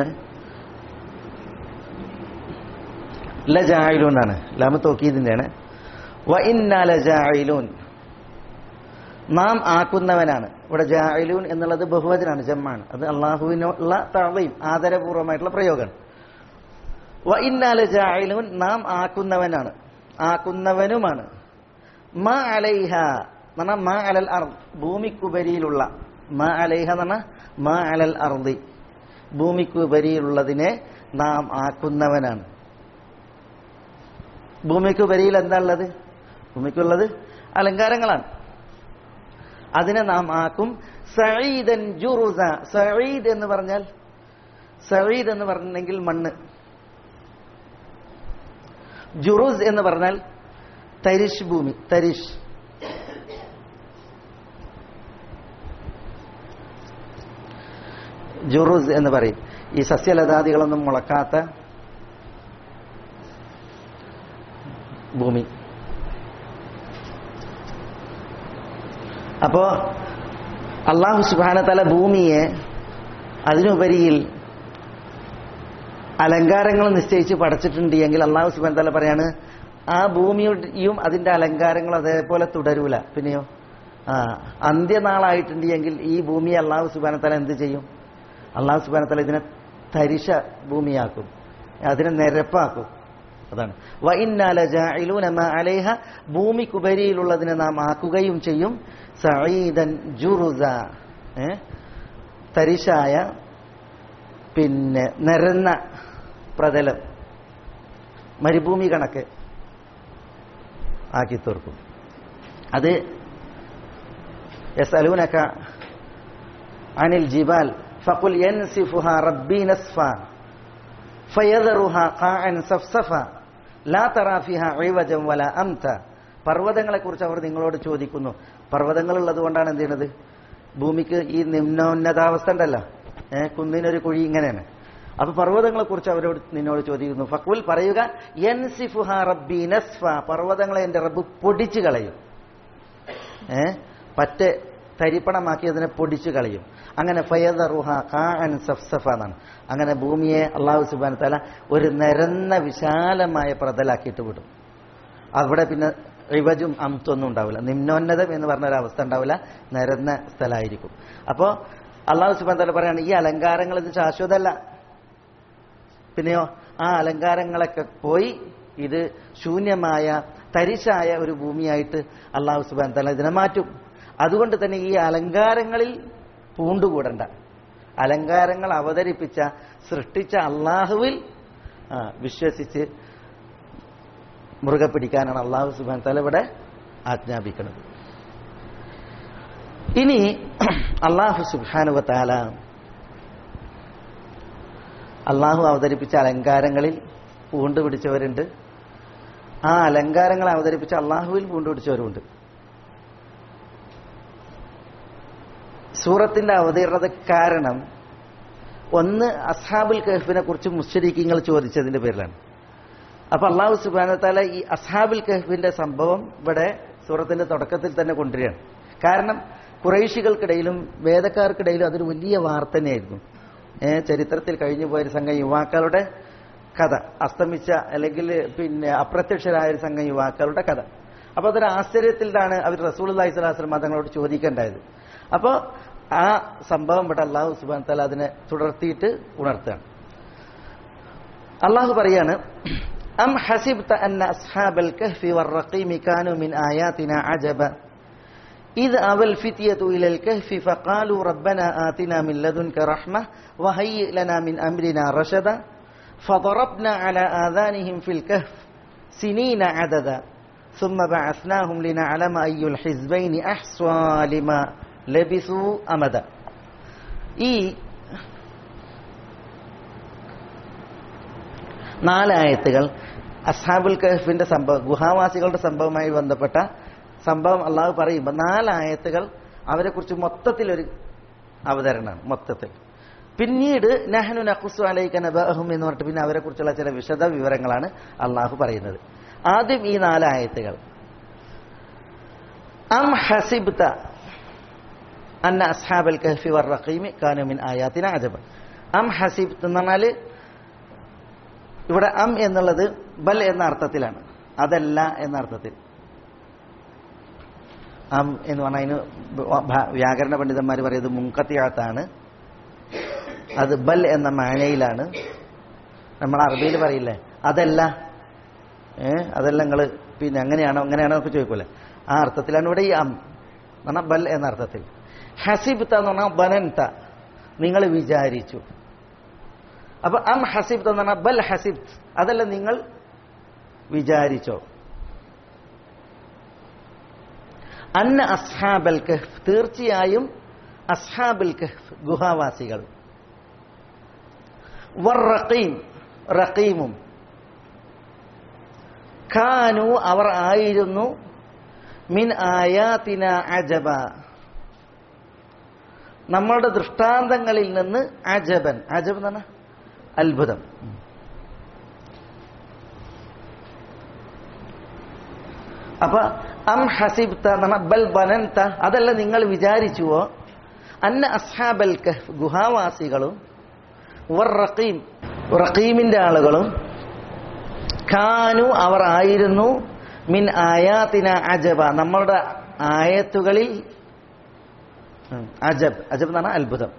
ലജായിലൂൻ എന്നാണ് ലാമ തോക്കിയതിൻ്റെയാണ് വ ഇന്ന ലജായിലൂൻ നാം ആക്കുന്നവനാണ് ഇവിടെ ജായിലൂൻ എന്നുള്ളത് ബഹുവചനാണ് ജമ്മാണ് അത് അള്ളാഹുവിനുള്ള തളയും ആദരപൂർവമായിട്ടുള്ള പ്രയോഗമാണ് വ ഇന്നാല ജായിലൂൻ നാം ആക്കുന്നവനാണ് ആക്കുന്നവനുമാണ് മ അലൈഹ എന്ന് പറഞ്ഞാൽ മ അലൽ അർ ഭൂമിക്കുപരിയിലുള്ള മ അലൈഹ എന്ന് പറഞ്ഞാൽ മ അലൽ അർദി ഭൂമിക്കുപരിയിലുള്ളതിനെ നാം ആക്കുന്നവനാണ് ഭൂമിക്കുപരിയിൽ എന്താ ഉള്ളത് ഭൂമിക്കുള്ളത് അലങ്കാരങ്ങളാണ് അതിനെ നാം ആക്കും സഈദൻ ജുറുസ സഈദ് എന്ന് പറഞ്ഞാൽ സഈദ് എന്ന് പറഞ്ഞെങ്കിൽ മണ്ണ് ജുറുസ് എന്ന് പറഞ്ഞാൽ തരിശ് ഭൂമി തരിശ് ജുറുസ് എന്ന് പറയും ഈ സസ്യലതാദികളൊന്നും മുളക്കാത്ത ഭൂമി അപ്പോ അള്ളാഹു സുബാനതല ഭൂമിയെ അതിനുപരിയിൽ അലങ്കാരങ്ങൾ നിശ്ചയിച്ച് പടച്ചിട്ടുണ്ട് എങ്കിൽ അള്ളാഹു സുബാൻ തല പറയാണ് ആ ഭൂമിയും അതിന്റെ അലങ്കാരങ്ങൾ അതേപോലെ തുടരൂല പിന്നെയോ ആ അന്ത്യനാളായിട്ടുണ്ട് എങ്കിൽ ഈ ഭൂമി അള്ളാഹു സുബാന തല എന്ത് ചെയ്യും അള്ളാഹു സുബാന തല ഇതിനെ തരിശ ഭൂമിയാക്കും അതിനെ നിരപ്പാക്കും അതാണ് വൈന്നാല ജാഇലൂന അലേഹ ഭൂമിക്കുപരിയിലുള്ളതിനെ നാം ആക്കുകയും ചെയ്യും സഈദൻ ജുറുസ ഏ തരിശായ പിന്നെ നിരന്ന പ്രതലം മരുഭൂമി കണക്ക് ആക്കി തീർക്കും അത് യസ്അലൂനക അനിൽ ജിബാൽ ഫഖുൽ യൻസിഫുഹ റബ്ബി നസ്ഫ ഫയദറുഹ ഖാഅൻ സഫ്സഫ ലാ തറാ ഫിഹ ഇവജൻ വല അംത പർവ്വതങ്ങളെ കുറിച്ച് അവർ നിങ്ങളോട് ചോദിക്കുന്നു പർവ്വതങ്ങൾ ഉള്ളത് കൊണ്ടാണ് എന്ത് ചെയ്യുന്നത് ഭൂമിക്ക് ഈ നിമ്നോന്നതാവസ്ഥ ഉണ്ടല്ലോ ഏഹ് കുന്നിനൊരു കുഴി ഇങ്ങനെയാണ് അപ്പൊ പർവ്വതങ്ങളെ കുറിച്ച് അവരോട് നിന്നോട് ചോദിക്കുന്നു ഫക്കുൽ പറയുക യൻസിഫുഹ റബ്ബി നസ്ഫ പർവ്വതങ്ങളെ എന്റെ റബ്ബ് പൊടിച്ചു കളയും ഏ പറ്റെ തരിപ്പണമാക്കി അതിനെ പൊടിച്ചു കളയും അങ്ങനെ ഫയദറുഹ കാഅൻ സഫ്സഫ എന്നാണ് അങ്ങനെ ഭൂമിയെ അള്ളാഹു സുബാൻ തല ഒരു നിരന്ന വിശാലമായ പ്രതലാക്കിയിട്ട് വിടും അവിടെ പിന്നെ റിവജും അംത്തൊന്നും ഉണ്ടാവില്ല നിമ്നോന്നതം എന്ന് പറഞ്ഞ ഒരു അവസ്ഥ ഉണ്ടാവില്ല നിരന്ന സ്ഥലമായിരിക്കും അപ്പോൾ അള്ളാഹു സുബാൻ തല പറയാണ് ഈ അലങ്കാരങ്ങൾ ഇത് ശാശ്വതമല്ല പിന്നെയോ ആ അലങ്കാരങ്ങളൊക്കെ പോയി ഇത് ശൂന്യമായ തരിശായ ഒരു ഭൂമിയായിട്ട് അള്ളാഹു സുബാൻ തല ഇതിനെ മാറ്റും അതുകൊണ്ട് തന്നെ ഈ അലങ്കാരങ്ങളിൽ പൂണ്ടുകൂടണ്ട അലങ്കാരങ്ങൾ അവതരിപ്പിച്ച സൃഷ്ടിച്ച അള്ളാഹുവിൽ ആ, വിശ്വസിച്ച് മുറുകെ പിടിക്കാനാണ് അള്ളാഹു സുബാൻ തല ഇവിടെ ആജ്ഞാപിക്കുന്നത് ഇനി അള്ളാഹു സുബാനുവ താല അള്ളാഹു അവതരിപ്പിച്ച അലങ്കാരങ്ങളിൽ പൂണ്ട് പിടിച്ചവരുണ്ട് ആ അലങ്കാരങ്ങൾ അവതരിപ്പിച്ച അള്ളാഹുവിൽ പൂണ്ട് പിടിച്ചവരുമുണ്ട് സൂറത്തിന്റെ അവതീർണത കാരണം ഒന്ന് അസ്ഹാബുൽ കഹഫിനെ കുറിച്ച് മുസ്ലിഖീങ്ങൾ ചോദിച്ചതിന്റെ പേരിലാണ് അപ്പൊ അള്ളാഹു സുബാനത്താല ഈ അസ്ഹാബുൽ കഹഫിന്റെ സംഭവം ഇവിടെ സൂറത്തിന്റെ തുടക്കത്തിൽ തന്നെ കൊണ്ടുവരികയാണ് കാരണം കുറേശികൾക്കിടയിലും വേദക്കാർക്കിടയിലും അതൊരു വലിയ വാർത്ത തന്നെയായിരുന്നു ഏ, ചരിത്രത്തിൽ കഴിഞ്ഞു പോയൊരു സംഘം യുവാക്കളുടെ കഥ അസ്തമിച്ച അല്ലെങ്കിൽ പിന്നെ അപ്രത്യക്ഷരായ ഒരു സംഘം യുവാക്കളുടെ കഥ അപ്പൊ അതൊരു ആശ്ചര്യത്തിലാണ് അവർ റസൂൽ അള്ളഹി സ്വലാസ്ലം തങ്ങളോട് ചോദിക്കേണ്ടായത് അപ്പോൾ ആ സംഭവം ഇവിടെ അള്ളാഹു സുബാൻ തല അതിനെ തുടർത്തിയിട്ട് ഉണർത്തുകയാണ് അള്ളാഹു പറയാണ് അം ഹസിബ്ത അന്ന അസ്ഹാബൽ കഹ്ഫി വറഖീമി കാനു മിൻ ആയാതിന അജബ إذ أوى الفتية إلى الكهف فقالوا ربنا آتنا من لدنك رحمة وهيئ لنا من أمرنا رشدا فضربنا على آذانهم في الكهف سنين عددا ثم بعثناهم لنعلم أي الحزبين أحصى لما لبثوا أمدا ഈ നാലായത്തുകൾ അസ്ഹാബുൽ കഹഫിന്റെ സംഭവം ഗുഹാവാസികളുടെ സംഭവവുമായി ബന്ധപ്പെട്ട സംഭവം അള്ളാഹു പറയുമ്പോൾ നാലായത്തുകൾ അവരെക്കുറിച്ച് മൊത്തത്തിലൊരു അവതരണമാണ് മൊത്തത്തിൽ പിന്നീട് നഹനു നഖുസു അലൈക നബഅഹും എന്ന് പറഞ്ഞിട്ട് പിന്നെ അവരെക്കുറിച്ചുള്ള ചില വിശദ വിവരങ്ങളാണ് അള്ളാഹു പറയുന്നത് ആദ്യം ഈ നാലായത്തുകൾ അം ഹസിബ്ത അന്ന അസ്ഹാബൽ കഹഫി വർ റഖീമി കാനു മിൻ ആയാത്തിന അജബ അം ഹസിബ്ത എന്ന് പറഞ്ഞാല് ഇവിടെ അം എന്നുള്ളത് ബൽ എന്ന അർത്ഥത്തിലാണ് അതല്ല എന്ന അർത്ഥത്തിൽ അം എന്ന് പറഞ്ഞാൽ അതിന് ഭ- വ്യാകരണ പണ്ഡിതന്മാർ പറയുന്നത് മുൻകത്തിയാത്താണ് അത് ബൽ എന്ന മാനയിലാണ് നമ്മൾ അറബിയിൽ പറയില്ലേ അതല്ല ഏ അതല്ല നിങ്ങൾ പിന്നെ അങ്ങനെയാണോ അങ്ങനെയാണോ ഒക്കെ ചോദിക്കൂലേ ആ അർത്ഥത്തിലാണ് ഇവിടെ ഈ അം എന്ന് പറഞ്ഞാൽ ബൽ എന്ന അർത്ഥത്തിൽ ഹസിബ്ത എന്ന് പറഞ്ഞാൽ ബനൻത നിങ്ങൾ വിചാരിച്ചു അപ്പൊ അം ഹസിബ്ത എന്ന് പറഞ്ഞാൽ ബൽ ഹസിബ്ത് അതല്ല നിങ്ങൾ വിചാരിച്ചോ അന്ന അസ്ഹാബൽ കഹ്ഫ് തീർച്ചയായും അസ്ഹാബുൽ കഹ്ഫ് ഗുഹാവാസികൾ വർ റഖീം റഖീമും ഖാനു അവർ ആയിരുന്നു മിൻ ആയാത്തിന അജബ നമ്മളുടെ ദൃഷ്ടാന്തങ്ങളിൽ നിന്ന് അജബൻ അജബ് എന്ന് പറഞ്ഞാൽ അത്ഭുതം അപ്പൊ അം ഹസിബ്ത എന്ന് പറഞ്ഞാൽ ബൽ ബനന്ത അതല്ല നിങ്ങൾ വിചാരിച്ചുവോ അന്ന അസ്ഹാബൽ കഹ്ഫ് ഗുഹാവാസികളും വർ റഖീം റഖീമിന്റെ ആളുകളും ഖാനു അവർ ആയിരുന്നു മിൻ ആയാത്തിന അജബ നമ്മളുടെ ആയത്തുകളിൽ ഉം, അജബ് അജബ് എന്ന് പറഞ്ഞാൽ അത്ഭുതം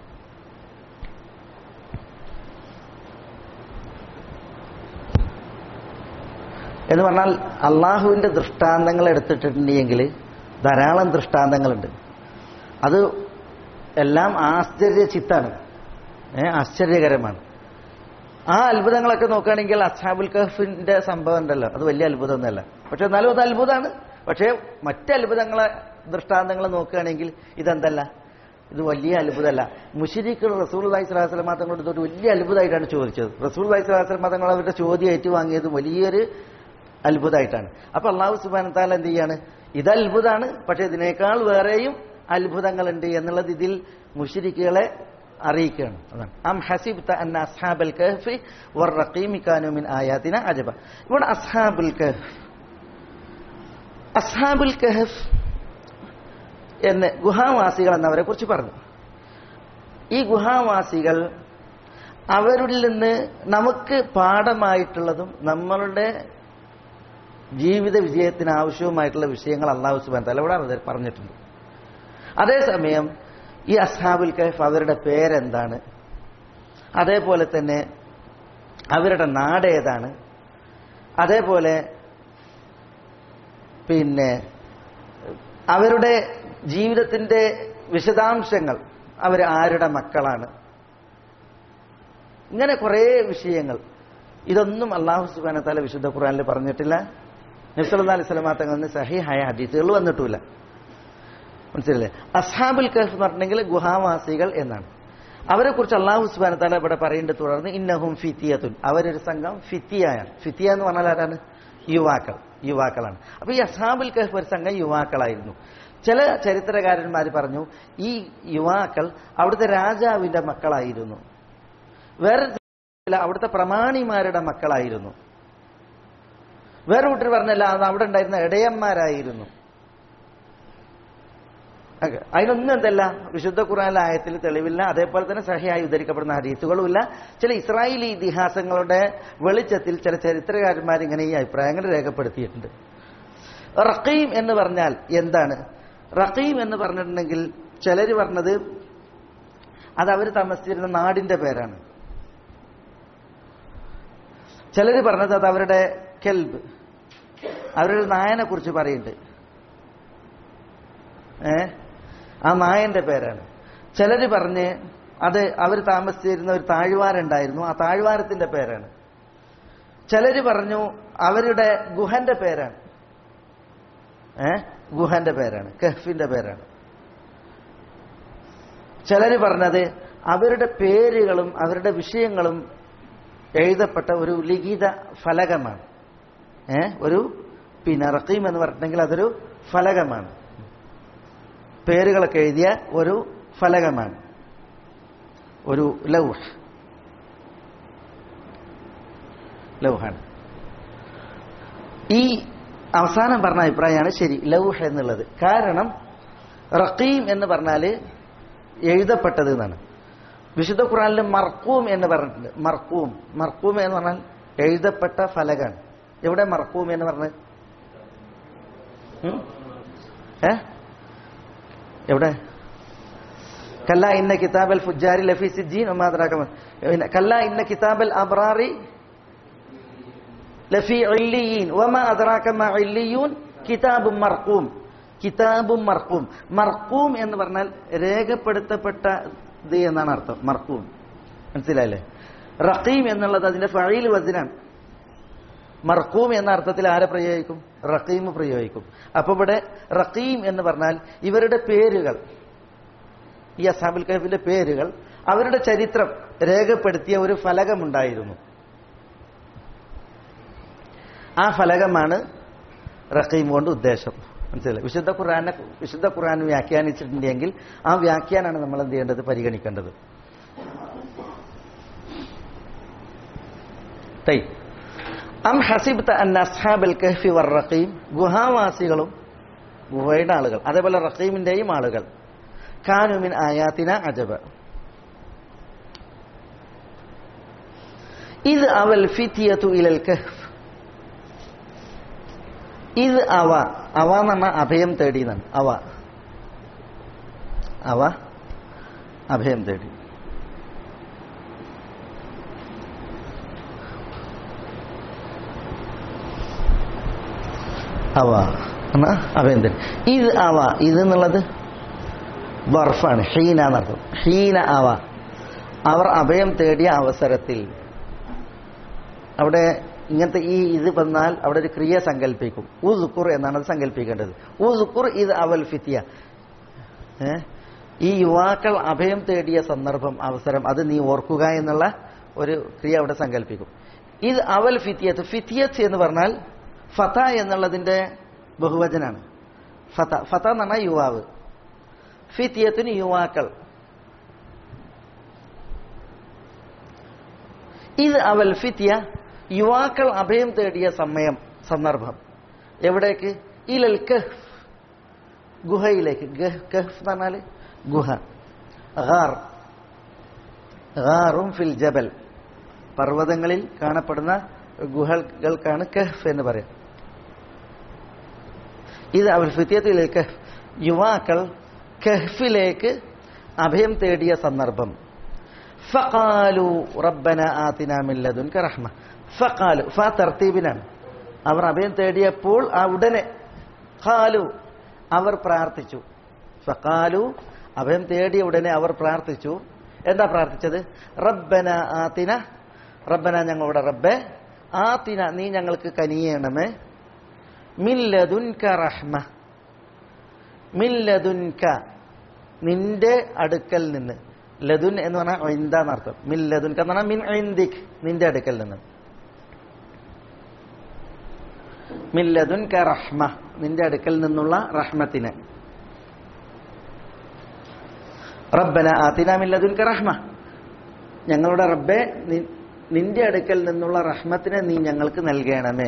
എന്ന് പറഞ്ഞാൽ അള്ളാഹുവിന്റെ ദൃഷ്ടാന്തങ്ങൾ എടുത്തിട്ടുണ്ടെങ്കിൽ ധാരാളം ദൃഷ്ടാന്തങ്ങളുണ്ട് അത് എല്ലാം ആശ്ചര്യചിത്താണ് ഏ ആശ്ചര്യകരമാണ് ആ അത്ഭുതങ്ങളൊക്കെ നോക്കുകയാണെങ്കിൽ അസാബുൽ കഹഫിന്റെ സംഭവം ഉണ്ടല്ലോ അത് വലിയ അത്ഭുതമൊന്നുമല്ല പക്ഷെ എന്നാലും അത് അത്ഭുതമാണ് പക്ഷേ മറ്റ് അത്ഭുതങ്ങളെ ദൃഷ്ടാന്തങ്ങൾ നോക്കുകയാണെങ്കിൽ ഇതെന്തല്ല ഇത് വലിയ അത്ഭുതമല്ല മുഷിരിക്കുകൾ റസൂൽ അലൈഹി സ്വലാസ്ലം തങ്ങളോട് ഇതൊരു വലിയ അത്ഭുതമായിട്ടാണ് ചോദിച്ചത് റസൂൽ അലൈഹി സ്വലാസ്ലം തങ്ങൾ അവരുടെ ചോദ്യം ഏറ്റുവാങ്ങിയത് വലിയൊരു അത്ഭുതമായിട്ടാണ് അപ്പൊ അള്ളാഹു സുബാൻ താല എന്ത് ചെയ്യാണ് ഇത് അത്ഭുതമാണ് പക്ഷെ ഇതിനേക്കാൾ വേറെയും അത്ഭുതങ്ങളുണ്ട് എന്നുള്ളത് ഇതിൽ മുഷിരിക്കുകളെ അറിയിക്കുകയാണ് അതാണ് അം ഹസിബ്ത അന്ന അസ്ഹാബൽ കഹ്ഫി വർ റഖീമി കാനു മിൻ ആയാതിന അജബ ഇവിടെ അസ്ഹാബുൽ കഹ്ഫ് അസ്ഹാബുൽ കഹഫ് എന്ന് ഗുഹാവാസികൾ എന്നവരെ കുറിച്ച് പറഞ്ഞു ഈ ഗുഹാവാസികൾ അവരിൽ നിന്ന് നമുക്ക് പാഠമായിട്ടുള്ളതും നമ്മളുടെ ജീവിത വിജയത്തിന് ആവശ്യവുമായിട്ടുള്ള വിഷയങ്ങൾ അള്ളാഹു സുബാൻ തലവിടെ അവർ പറഞ്ഞിട്ടുണ്ട് അതേസമയം ഈ അസ്ഹാബുൽ കഹഫ് അവരുടെ പേരെന്താണ് അതേപോലെ തന്നെ അവരുടെ നാട് ഏതാണ് അതേപോലെ പിന്നെ അവരുടെ ജീവിതത്തിന്റെ വിശദാംശങ്ങൾ അവർ ആരുടെ മക്കളാണ് ഇങ്ങനെ കുറേ വിഷയങ്ങൾ ഇതൊന്നും അള്ളാഹു സുബാന താല വിശുദ്ധ ഖുറാനിൽ പറഞ്ഞിട്ടില്ല നബ്സല്ലാ അലൈഹി സ്വലമാ തങ്ങളിൽ സഹിഹായ ഹദീസുകൾ വന്നിട്ടുമില്ല മനസ്സിലല്ലേ അസ്ഹാബുൽ കഹഫ് എന്ന് പറഞ്ഞിട്ടുണ്ടെങ്കിൽ ഗുഹാവാസികൾ എന്നാണ് അവരെ കുറിച്ച് അള്ളാഹു സുബാന താല ഇവിടെ പറയേണ്ടത് തുടർന്ന് ഇന്നഹും ഫിത്തിയത്തുൻ അവരൊരു സംഘം ഫിത്തിയായാണ് ഫിത്തിയ എന്ന് പറഞ്ഞാൽ ആരാണ് യുവാക്കൾ യുവാക്കളാണ് അപ്പൊ ഈ അസ്ഹാബുൽ കഹഫ് ഒരു സംഘം യുവാക്കളായിരുന്നു ചില ചരിത്രകാരന്മാർ പറഞ്ഞു ഈ യുവാക്കൾ അവിടുത്തെ രാജാവിന്റെ മക്കളായിരുന്നു വേറെ ചില അവിടുത്തെ പ്രമാണിമാരുടെ മക്കളായിരുന്നു വേറെ കൂട്ടർ പറഞ്ഞല്ല അത് അവിടെ ഉണ്ടായിരുന്ന ഇടയന്മാരായിരുന്നു ഓക്കേ. അതിനൊന്നും എന്തല്ല വിശുദ്ധ ഖുറാനിലെ ആയത്തിൽ തെളിവില്ല അതേപോലെ തന്നെ സഹിയായി ഉദ്ധരിക്കപ്പെടുന്ന ഹരീസുകളുമില്ല ചില ഇസ്രായേലി ഇതിഹാസങ്ങളുടെ വെളിച്ചത്തിൽ ചില ചരിത്രകാരന്മാർ ഇങ്ങനെ ഈ അഭിപ്രായങ്ങൾ രേഖപ്പെടുത്തിയിട്ടുണ്ട് റഖീം എന്ന് പറഞ്ഞാൽ എന്താണ് റഖീം എന്ന് പറഞ്ഞിട്ടുണ്ടെങ്കിൽ ചിലർ പറഞ്ഞത് അത് അവർ താമസിച്ചിരുന്ന നാടിന്റെ പേരാണ് ചിലർ പറഞ്ഞത് അത് അവരുടെ കെൽബ് അവരുടെ നായനെ കുറിച്ച് പറയുന്നുണ്ട് ഏ ആ നായന്റെ പേരാണ് ചിലര് പറഞ്ഞ് അത് അവർ താമസിച്ചിരുന്ന ഒരു താഴ്വാരുണ്ടായിരുന്നു ആ താഴ്വാരത്തിന്റെ പേരാണ് ചിലര് പറഞ്ഞു അവരുടെ ഗുഹന്റെ പേരാണ് ഏ ഗുഹന്റെ പേരാണ് കഹ്ഫിന്റെ പേരാണ് ചിലര് പറഞ്ഞത് അവരുടെ പേരുകളും അവരുടെ വിഷയങ്ങളും എഴുതപ്പെട്ട ഒരു ലിഖിത ഫലകമാണ് ഏ ഒരു പിന്നെ റക്കീം എന്ന് പറഞ്ഞിട്ടുണ്ടെങ്കിൽ അതൊരു ഫലകമാണ് പേരുകളൊക്കെ എഴുതിയ ഒരു ഫലകമാണ് ഒരു ലൗഹ് ലൗഹാണ് ഈ അവസാനം പറഞ്ഞ അഭിപ്രായമാണ് ശരി ലൗഹ് എന്നുള്ളത് കാരണം റക്കീം എന്ന് പറഞ്ഞാൽ എഴുതപ്പെട്ടത് എന്നാണ് വിശുദ്ധ ഖുറാനിൽ മർക്കൂം എന്ന് പറഞ്ഞിട്ടുണ്ട് മർക്കൂം മർക്കൂം എന്ന് പറഞ്ഞാൽ എഴുതപ്പെട്ട ഫലകാണ് എവിടെ മർക്കൂം എന്ന് പറഞ്ഞത് ഉം? ഏ എവിടെ കല്ല ഇന്ന കിതാബൽ ഫുജാരി ലഫി സിജീൻ ഒമാദ്രാക്ക കല്ല ഇന്ന കിതാബൽ അബ്രാറി ലഫി ഇല്ലിയീൻ വമാ അദ്റാക മാ ഇല്ലിയൂൻ കിതാബും മർഖൂം കിതാബും മർഖൂം മർഖൂം എന്ന് പറഞ്ഞാൽ രേഖപ്പെടുത്തപ്പെട്ട ഇത് എന്നാണ് അർത്ഥം മർഖൂം മനസ്സിലായില്ലേ റഖീം എന്നുള്ളത് അതിന്റെ ഫഴീൽ വചനാണ് മർഖൂം എന്ന അർത്ഥത്തിൽ ആരെ പ്രയോഗിക്കും റഖീം പ്രയോഗിക്കും അപ്പൊ ഇവിടെ റഖീം എന്ന് പറഞ്ഞാൽ ഇവരുടെ പേരുകൾ ഈ അസാബുൽ കഹഫിന്റെ പേരുകൾ അവരുടെ ചരിത്രം രേഖപ്പെടുത്തിയ ഒരു ഫലകമുണ്ടായിരുന്നു ആ ഫലകമാണ് റഖീം കൊണ്ട് ഉദ്ദേശം മനസ്സിലായി വിശുദ്ധ ഖുർആനെ വിശുദ്ധ ഖുർആൻ വ്യാഖ്യാനിച്ചിട്ടുണ്ടെങ്കിൽ ആ വ്യാഖ്യാനാണ് നമ്മൾ എന്ത് ചെയ്യേണ്ടത് പരിഗണിക്കേണ്ടത് തൈ അം ഹസിബ്ത അൻ അസ്ഹാബൽ കഹ്ഫി വർ റഖീം ഗുഹാവാസികളും ഗുഹയുടെ ആളുകൾ അതേപോലെ റഖീമിന്റെയും ആളുകൾ കാനുമിൻ ആയാത്തിന അജബ ഇത് അവൽ ഫിത്തിയതു ഇലൽ കഹ്ഫ് ഇത് അവ അവ എന്ന് പറഞ്ഞാൽ അഭയം തേടി എന്നാണ് അവ അവ അഭയം തേടി അവ എന്നാ അഭയം തേടി ഇത് അവ ഇത് എന്നുള്ളത് ബർഫാണ് ഹീന എന്നർത്ഥം ഹീന അവ അവർ അഭയം തേടിയ അവസരത്തിൽ അവിടെ ഇങ്ങനത്തെ ഈ ഇത് വന്നാൽ അവിടെ ഒരു ക്രിയ സങ്കല്പിക്കും ഉസുക്കുർ എന്നാണ് അത് സങ്കല്പിക്കേണ്ടത് ഉസുക്കുർ ഇത് അവൽ ഫിത്തിയ ഏ? ഈ യുവാക്കൾ അഭയം തേടിയ സന്ദർഭം അവസരം അത് നീ ഓർക്കുക എന്നുള്ള ഒരു ക്രിയ അവിടെ സങ്കല്പിക്കും ഇത് അവൽ ഫിത്തിയത്ത് ഫിത്തിയത്ത് എന്ന് പറഞ്ഞാൽ ഫത എന്നുള്ളതിന്റെ ബഹുവചനാണ് ഫത ഫത എന്ന് പറഞ്ഞാൽ യുവാവ് ഫിത്തിയത്തിന് യുവാക്കൾ ഇത് അവൽ ഫിത്തിയ യുവാക്കൾ അഭയം തേടിയ സമയം സന്ദർഭം എവിടേക്ക് ഇലൽ കഹ്ഫ് ഗുഹയിലേക്ക് ഗഹ് കഹ്ഫ് എന്ന് പറഞ്ഞാൽ ഗുഹ ഗാർ ഗാറും ഫിൽ ജബൽ പർവ്വതങ്ങളിൽ കാണപ്പെടുന്ന ഗുഹകൾക്കാണ് കഹ്ഫ് എന്ന് പറയാം ഇത് അവൽ ഫിത്തിയത്തിലെ കഹ്ഫ് യുവാക്കൾ കഹ്ഫിലേക്ക് അഭയം തേടിയ സന്ദർഭം ഫഖാലു റബ്ബന ആതിന മിൻ ലദുൻക റഹ്മ ഫഖാലു ഫ തർത്തീബിനാണ് അവർ അഭയം തേടിയപ്പോൾ ആ ഉടനെ ഖാലു അവർ പ്രാർത്ഥിച്ചു ഫഖാലു അഭയം തേടിയ ഉടനെ അവർ പ്രാർത്ഥിച്ചു എന്താ പ്രാർത്ഥിച്ചത് റബ്ബന ആത്തിന റബ്ബന ഞങ്ങളുടെ റബ്ബെ ആത്തിന നീ ഞങ്ങൾക്ക് കനിയണമേ മില്ലതുൻക റഹ്മ മില്ലതുൻക നിന്റെ അടുക്കൽ നിന്ന് ലതുൻ എന്ന് പറഞ്ഞാൽ എന്താന്നർത്ഥം മില്ലതുൻക എന്ന് പറഞ്ഞാൽ മിൻ ഐന്ദിക് നിന്റെ അടുക്കൽ നിന്ന് മില്ലതുൻക റഹ്മ നിന്റെ അടുക്കൽ നിന്നുള്ള റഹ്മത്തിന് റബ്ബന ആത്തിന മില്ലതുൻക റഹ്മ ഞങ്ങളുടെ റബ്ബെ നി- നിന്റെ അടുക്കൽ നിന്നുള്ള റഹ്മത്തിനെ നീ ഞങ്ങൾക്ക് നൽകണമേ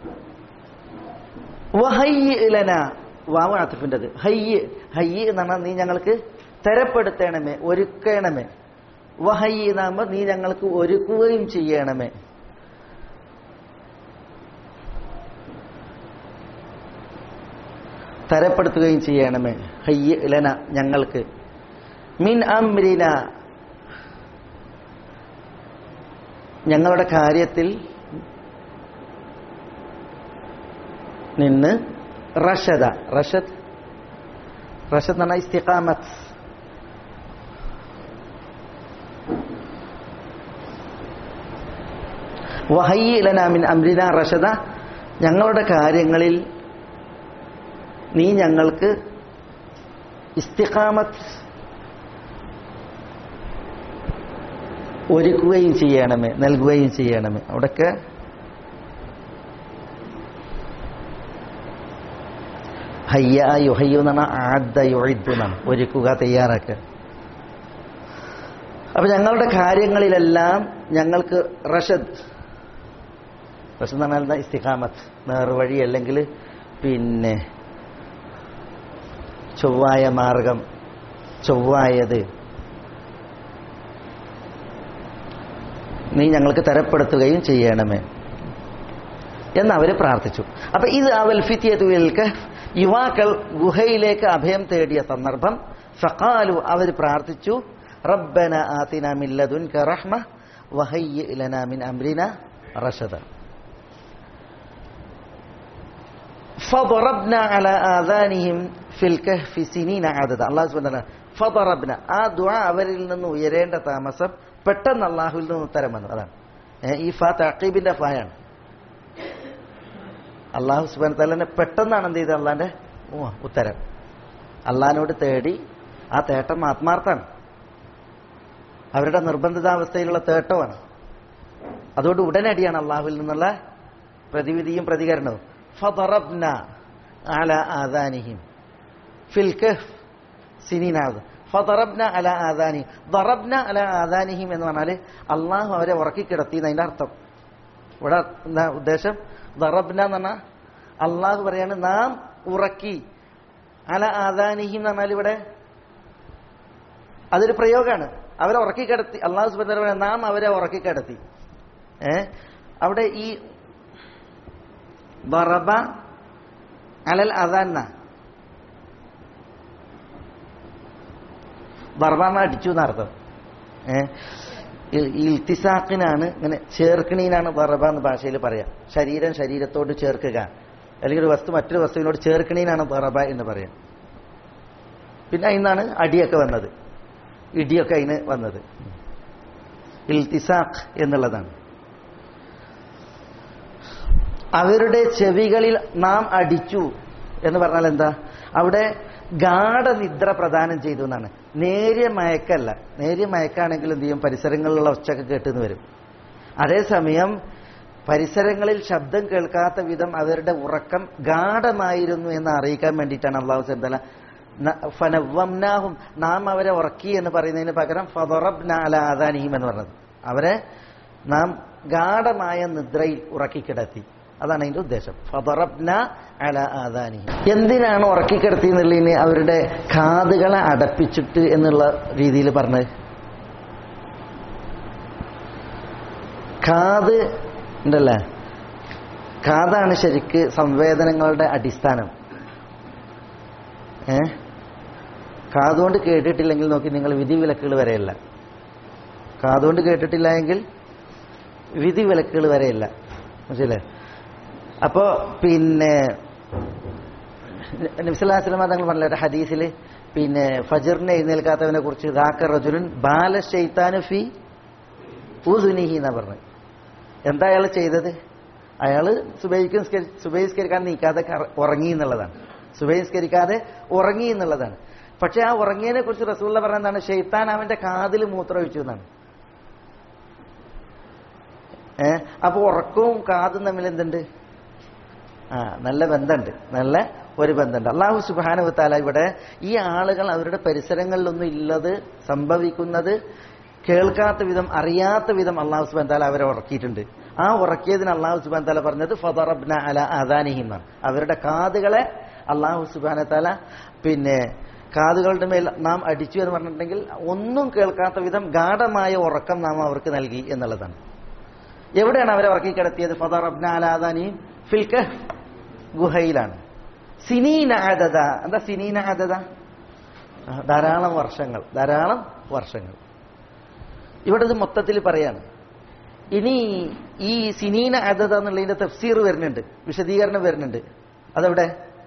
വഹയ്യ് ലന വാവ് ആത്തിഫിൻ്റെത് ഹയ്യ് ഹയ്യ് എന്ന് പറഞ്ഞാൽ നീ ഞങ്ങൾക്ക് തരപ്പെടുത്തണമേ ഒരുക്കണമേ വഹയ്യ് എന്നാകുമ്പോൾ നീ ഞങ്ങൾക്ക് ഒരുക്കുകയും ചെയ്യണമേ തരപ്പെടുത്തുകയും ചെയ്യണമേ ഹയ്യ് ലന ഞങ്ങൾക്ക് മിൻ അമ്രിന ഞങ്ങളുടെ കാര്യത്തിൽ നിന്ന് റഷദ റഷദ് റഷദ് എന്ന് പറഞ്ഞാൽ ഇസ്തിഖാമത്ത് വഹയ്യിലന മിൻ അമ്രിന റഷദ ഞങ്ങളുടെ കാര്യങ്ങളിൽ നീ ഞങ്ങൾക്ക് ഇസ്തിഖാമത്ത് ഒരുക്കുകയും ചെയ്യണമേ നൽകുകയും ചെയ്യണമേ അവിടൊക്കെ ഹയ്യ യുഹയ്യു എന്ന് പറഞ്ഞാൽ ആദ്യ യുഴിദ്ദു എന്നാണ് ഒരുക്കുക തയ്യാറാക്കുക അപ്പൊ ഞങ്ങളുടെ കാര്യങ്ങളിലെല്ലാം ഞങ്ങൾക്ക് റഷദ് റഷദ് എന്ന് പറഞ്ഞാൽ എന്താ ഇസ്തിഖാമത്ത് നേർവഴി അല്ലെങ്കിൽ പിന്നെ ചൊവ്വായ മാർഗം ചൊവ്വായത് നീ ഞങ്ങൾക്ക് തരപ്പെടുത്തുകയും ചെയ്യണമേ എന്ന് അവര് പ്രാർത്ഥിച്ചു അപ്പൊ ഇത് അവൽ ഫിത്തിയതുവിൽക്ക് യുവാക്കൾ ഗുഹയിലേക്ക് അഭയം തേടിയ സന്ദർഭം ഫഖാലു അവർ പ്രാർത്ഥിച്ചു റബ്ബന ആതിന മിൻ ലദുൻക റഹ്മ വഹയ്യ ലനാ മിൻ അംരിന റഷദ فضربنا على آذانهم في الكهف سنين عددا അള്ളാഹു സുബ്ഹാനഹു ഫضربنا ആ ദുആ അവരിൽ നിന്ന് ഉയരേണ്ട താമസം പെട്ടെന്ന് അള്ളാഹുവിൽ നിന്ന് ഉത്തരം വന്നു അതാണ് ഏ, ഈ ഫാ തഖീബിന്റെ ഫായാണ് അള്ളാഹു സുബാൻ തലനെ പെട്ടെന്നാണ് എന്ത് ചെയ്തത് അള്ളാന്റെ ഓ ഉത്തരം അള്ളഹാനോട് തേടി ആ തേട്ടം ആത്മാർത്ഥാണ് അവരുടെ നിർബന്ധിതാവസ്ഥയിലുള്ള തേട്ടമാണ് അതുകൊണ്ട് ഉടനടിയാണ് അള്ളാഹുവിൽ നിന്നുള്ള പ്രതിവിധിയും പ്രതികരണവും ഫറബ്ന അല ആദാനിഹിം ഫിൽ കഹ്ഫ് സിനീനാവ് ഫറബ്ന അല ആദാനി ദറബ്ന അല ആദാനിഹിം എന്ന് പറഞ്ഞാൽ അള്ളാഹു അവരെ ഉറക്കിക്കിടത്തി എന്നതിന്റെ അർത്ഥം ഇവിടെ എന്താ ഉദ്ദേശം ദറബ്ന എന്ന് പറഞ്ഞാൽ അള്ളാഹു പറയാണ് നാം ഉറക്കി അല ആദാനിഹിം എന്ന് പറഞ്ഞാൽ ഇവിടെ അതൊരു പ്രയോഗമാണ് അവരെ ഉറക്കിക്കിടത്തി അള്ളാഹു സുബന്ധ നാം അവരെ ഉറക്കിക്കിടത്തി ഏ അവിടെ ഈ ബറബ അലൽ അദാന്ന ബർബാമ അടിച്ചു എന്നർത്ഥം ഏ ഈ ഇൽത്തിസാക്കിനാണ് ഇങ്ങനെ ചേർക്കണീനാണ് ബറബ എന്ന് ഭാഷയിൽ പറയാം ശരീരം ശരീരത്തോട് ചേർക്കുക അല്ലെങ്കിൽ ഒരു വസ്തു മറ്റൊരു വസ്തുവിനോട് ചേർക്കണീനാണ് ബറബ എന്ന് പറയാം പിന്നെ അതിന്നാണ് അടിയൊക്കെ വന്നത് ഇടിയൊക്കെ അതിന് വന്നത് ഇൽത്തിസാഖ് എന്നുള്ളതാണ് അവരുടെ ചെവികളിൽ നാം അടിച്ചു എന്ന് പറഞ്ഞാൽ എന്താ അവിടെ ഗാഠനിദ്ര പ്രദാനം ചെയ്തു എന്നാണ് നേരിയ മയക്കല്ല നേരിയ മയക്കാണെങ്കിൽ എന്ത് ചെയ്യും പരിസരങ്ങളിലുള്ള ഒച്ചയൊക്കെ കേട്ടെന്ന് വരും അതേസമയം പരിസരങ്ങളിൽ ശബ്ദം കേൾക്കാത്ത വിധം അവരുടെ ഉറക്കം ഗാഠമായിരുന്നു എന്ന് അറിയിക്കാൻ വേണ്ടിയിട്ടാണ് അള്ളാഹു സന്തല ഫനവംനാഹും നാം അവരെ ഉറക്കി എന്ന് പറയുന്നതിന് പകരം ഫതൊറബ്ന അല ആദാനിഹിം എന്ന് പറഞ്ഞത് അവരെ നാം ഗാഠമായ നിദ്രയിൽ ഉറക്കിക്കിടത്തി അതാണ് അതിന്റെ ഉദ്ദേശം ഫതൊറബ്ന അല ആദാനിഹിം എന്തിനാണ് ഉറക്കിക്കിടത്തി എന്നുള്ളതിന് അവരുടെ കാതുകളെ അടപ്പിച്ചിട്ട് എന്നുള്ള രീതിയിൽ പറഞ്ഞത് കാത് ഉണ്ടല്ലേ കാതാണ് ശരിക്ക് സംവേദനങ്ങളുടെ അടിസ്ഥാനം ഏ കാതുകൊണ്ട് കേട്ടിട്ടില്ലെങ്കിൽ നോക്കി നിങ്ങൾ വിധിവിലക്കുകൾ വരെയല്ല കാതുകൊണ്ട് കേട്ടിട്ടില്ല എങ്കിൽ വിധിവിലക്കുകൾ വരെയല്ല മനസ്സിലെ അപ്പോ പിന്നെ നബ്സല്ലാസ്ലമ തങ്ങൾ പറഞ്ഞ ഒരു ഹദീസിൽ പിന്നെ ഫജറിനെ എഴുന്നേൽക്കാത്തവനെ കുറിച്ച് ദാക്കർ റജുലുൻ ബാല ഷെയ്ത്താനു ഫി ഊസുനിഹി എന്നാ പറഞ്ഞത് എന്താ അയാൾ ചെയ്തത് അയാള് സുബൈക്ക് സുബൈസ്കരിക്കാൻ നീക്കാതെ കറ- ഉറങ്ങി എന്നുള്ളതാണ് സുബൈസ്കരിക്കാതെ ഉറങ്ങി എന്നുള്ളതാണ് പക്ഷെ ആ ഉറങ്ങിയതിനെ കുറിച്ച് റസൂള്ള പറഞ്ഞ എന്താണ് ഷെയ്ത്താൻ അവന്റെ കാതിൽ മൂത്രമൊഴിച്ചു എന്നാണ് ഏ അപ്പൊ ഉറക്കവും കാതും തമ്മിൽ എന്തുണ്ട് ആ നല്ല ബന്ധമുണ്ട് നല്ല ഒരു ബന്ധമുണ്ട് അള്ളാഹു സുബാനുവത്താല ഇവിടെ ഈ ആളുകൾ അവരുടെ പരിസരങ്ങളിലൊന്നും ഇല്ലത് സംഭവിക്കുന്നത് കേൾക്കാത്ത വിധം അറിയാത്ത വിധം അള്ളാഹു സുബാൻ താല അവരെ ഉറക്കിയിട്ടുണ്ട് ആ ഉറക്കിയതിന് അള്ളാഹു സുബാൻ താല പറഞ്ഞത് ഫതറബ്ന അല അദാനിഹി എന്നാണ് അവരുടെ കാതുകളെ അള്ളാഹു സുബാന താല പിന്നെ കാതുകളുടെ മേൽ നാം അടിച്ചു എന്ന് പറഞ്ഞിട്ടുണ്ടെങ്കിൽ ഒന്നും കേൾക്കാത്ത വിധം ഗാഠമായ ഉറക്കം നാം അവർക്ക് നൽകി എന്നുള്ളതാണ് എവിടെയാണ് അവരെ ഉറക്കി കിടത്തിയത് ഫദർ അബ്ന അലാദാനി ഫിൽക്ക ഗുഹയിലാണ് സിനീന ആദത എന്താ സിനീന ആദത ആ, ധാരാളം വർഷങ്ങൾ ധാരാളം വർഷങ്ങൾ ഇവിടെ ഇത് മൊത്തത്തിൽ പറയാണ് ഇനി ഈ സിനീന ആദത എന്നുള്ളതിന്റെ തഫ്സീർ വരുന്നുണ്ട് വിശദീകരണം വരുന്നുണ്ട് അതെവിടെ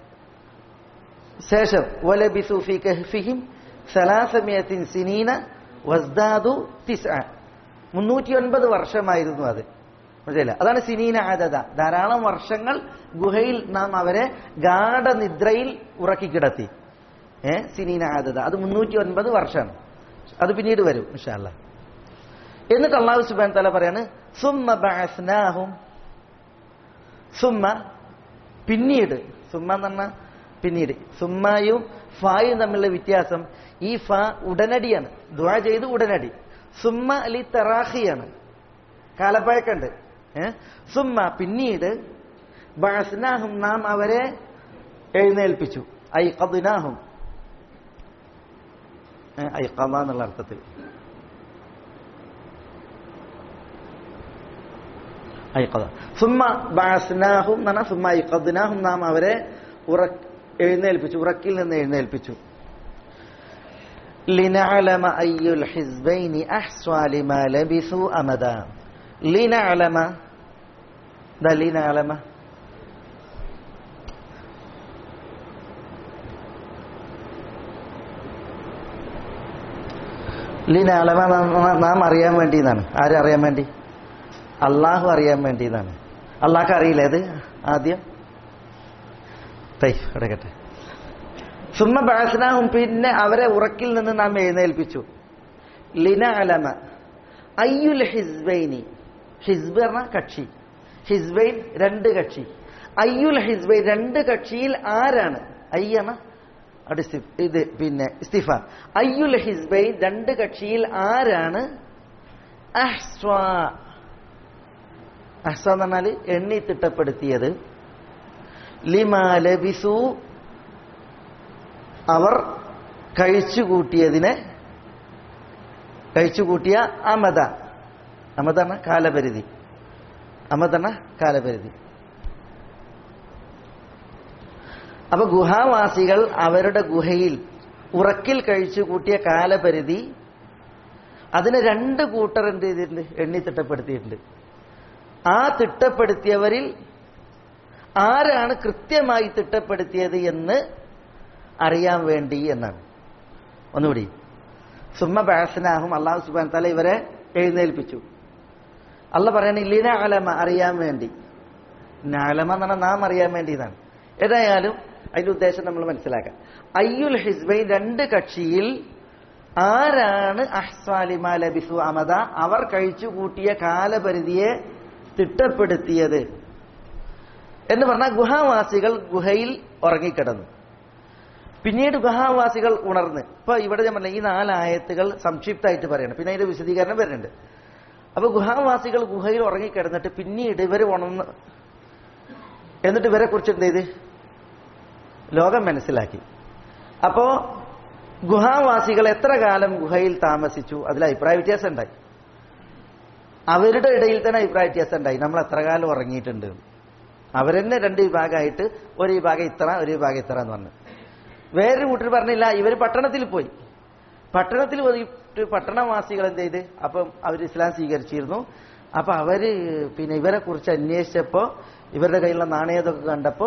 ശേഷം വലബിസു ഫി കഹ്ഫിഹിം സലാസമിയത്തിൻ സിനീന വസ്ദാദു തിസ്അ മുന്നൂറ്റി ഒൻപത് വർഷമായിരുന്നു അത് മനസ്സിലായില്ല അതാണ് സിനീന ആദത ധാരാളം വർഷങ്ങൾ ഗുഹയിൽ നാം അവരെ ഗാഠനിദ്രയിൽ ഉറക്കിക്കിടത്തി ഏ സിനീന ആദത അത് മുന്നൂറ്റി ഒൻപത് വർഷമാണ് അത് പിന്നീട് വരും ഇൻഷാല്ല എന്നിട്ട് അള്ളാഹു സുബാൻ തല പറയാണ് സുമ്മ ബഅസ്നാഹും സുമ്മ പിന്നീട് സുമ്മ എന്ന് പറഞ്ഞാൽ പിന്നീട് സുമ്മയും ഫായും തമ്മിലുള്ള വ്യത്യാസം ഈ ഫ ഉടനടിയാണ് ദുആ ചെയ്ത് ഉടനടി സുമ്മ അലി തറാഹിയാണ് കാലപ്പഴക്കുണ്ട് ഏ സുമ്മ പിന്നീട് ബഅസ്നാഹും നാം അവരെ എഴുന്നേൽപ്പിച്ചു ഐ കദിനാഹും ഐ കമ എന്നുള്ള അർത്ഥത്തിൽ ഐക്കത സുമ്മ ബാസ്നാഹും എന്നാണ് സുമ്മ ഐക്കദ്നാഹും നാം അവരെ ഉറ എഴുന്നേൽപ്പിച്ചു ഉറക്കിൽ നിന്ന് എഴുന്നേൽപ്പിച്ചു لنعلم أي الحزبين أحصى لما لبثوا أمدا لنعلم ده لنعلم ലിനാലമ നാം അറിയാൻ വേണ്ടി എന്നാണ് ആരും അറിയാൻ വേണ്ടി അള്ളാഹു അറിയാൻ വേണ്ടി എന്നാണ് അള്ളാഹ്ക്ക് അറിയില്ല ഇത് ആദ്യം തൈ കിടക്കട്ടെ സുമ്മ ബാസനാഹും പിന്നെ അവരെ ഉറക്കിൽ നിന്ന് നാം എഴുന്നേൽപ്പിച്ചു ലിന അലമ അയ്യുൽ ഹിസ്ബൈനി ഹിസ്ബ് പറഞ്ഞ കക്ഷി ഹിസ്ബൈൻ രണ്ട് കക്ഷി അയ്യുൽ ഹിസ്ബൈൻ രണ്ട് കക്ഷിയിൽ ആരാണ് അയ്യാണ് അവിടെ ഇസ്തി- ഇത് പിന്നെ ഇസ്തിഫ അയ്യുൽ ഹിസ്ബൈൻ രണ്ട് കക്ഷിയിൽ ആരാണ് അഹ്സ്വാ അഹ്സ എന്ന് പറഞ്ഞാൽ എണ്ണി തിട്ടപ്പെടുത്തിയത് ലിമാ ലബിസു അവർ കഴിച്ചുകൂട്ടിയതിനെ കഴിച്ചുകൂട്ടിയ അമത അമത എന്ന കാലപരിധി അമത എന്ന കാലപരിധി അപ്പൊ ഗുഹാവാസികൾ അവരുടെ ഗുഹയിൽ ഉറക്കിൽ കഴിച്ചുകൂട്ടിയ കാലപരിധി അതിനെ രണ്ട് കൂട്ടർ എന്ത് ചെയ്തിട്ടുണ്ട് എണ്ണി തിട്ടപ്പെടുത്തിയിട്ടുണ്ട് ആ തിട്ടപ്പെടുത്തിയവരിൽ ആരാണ് കൃത്യമായി തിട്ടപ്പെടുത്തിയത് എന്ന് അറിയാൻ വേണ്ടി എന്നാണ് ഒന്നുകൂടി സുമ്മ ബാസനാഹും അള്ളാഹു സുബാൻ തല ഇവരെ എഴുന്നേൽപ്പിച്ചു അല്ല പറയണ ഇല്ലിന അലമ അറിയാൻ വേണ്ടി നാലമ എന്ന് പറഞ്ഞാൽ നാം അറിയാൻ വേണ്ടി എന്നാണ് ഏതായാലും അതിന്റെ ഉദ്ദേശം നമ്മൾ മനസ്സിലാക്കാം അയ്യുൽ ഹിസ്ബൈൻ രണ്ട് കക്ഷിയിൽ ആരാണ് അഹ്സാലിമ ലബിസു അമദ അവർ കഴിച്ചു കൂട്ടിയ കാലപരിധിയെ തിട്ടപ്പെടുത്തിയത് എന്ന് പറഞ്ഞാൽ ഗുഹാവാസികൾ ഗുഹയിൽ ഉറങ്ങിക്കിടന്നു പിന്നീട് ഗുഹാവാസികൾ ഉണർന്ന് ഇപ്പൊ ഇവിടെ ഞാൻ പറഞ്ഞ ഈ നാലായത്തുകൾ സംക്ഷിപ്തമായിട്ട് പറയണം പിന്നെ അതിന്റെ വിശദീകരണം വരുന്നുണ്ട് അപ്പൊ ഗുഹാവാസികൾ ഗുഹയിൽ ഉറങ്ങിക്കിടന്നിട്ട് പിന്നീട് ഇവർ ഉണർന്ന് എന്നിട്ട് ഇവരെ കുറിച്ച് എന്ത് ചെയ്ത് ലോകം മനസ്സിലാക്കി അപ്പോ ഗുഹാവാസികൾ എത്ര കാലം ഗുഹയിൽ താമസിച്ചു അതിൽ അഭിപ്രായ വ്യത്യാസം ഉണ്ടായി അവരുടെ ഇടയിൽ തന്നെ അഭിപ്രായ വ്യത്യാസം ഉണ്ടായി നമ്മൾ എത്ര കാലം ഉറങ്ങിയിട്ടുണ്ട് അവരെന്നെ രണ്ട് വിഭാഗമായിട്ട് ഒരു വിഭാഗം ഇത്ര ഒരു വിഭാഗം ഇത്ര എന്ന് പറഞ്ഞു വേറൊരു കൂട്ടർ പറഞ്ഞില്ല ഇവർ പട്ടണത്തിൽ പോയി പട്ടണത്തിൽ പോയിട്ട് പട്ടണവാസികൾ എന്ത് ചെയ്ത് അപ്പം അവർ ഇസ്ലാം സ്വീകരിച്ചിരുന്നു അപ്പൊ അവര് പിന്നെ ഇവരെ കുറിച്ച് അന്വേഷിച്ചപ്പോ ഇവരുടെ കയ്യിലുള്ള നാണയതൊക്കെ കണ്ടപ്പോ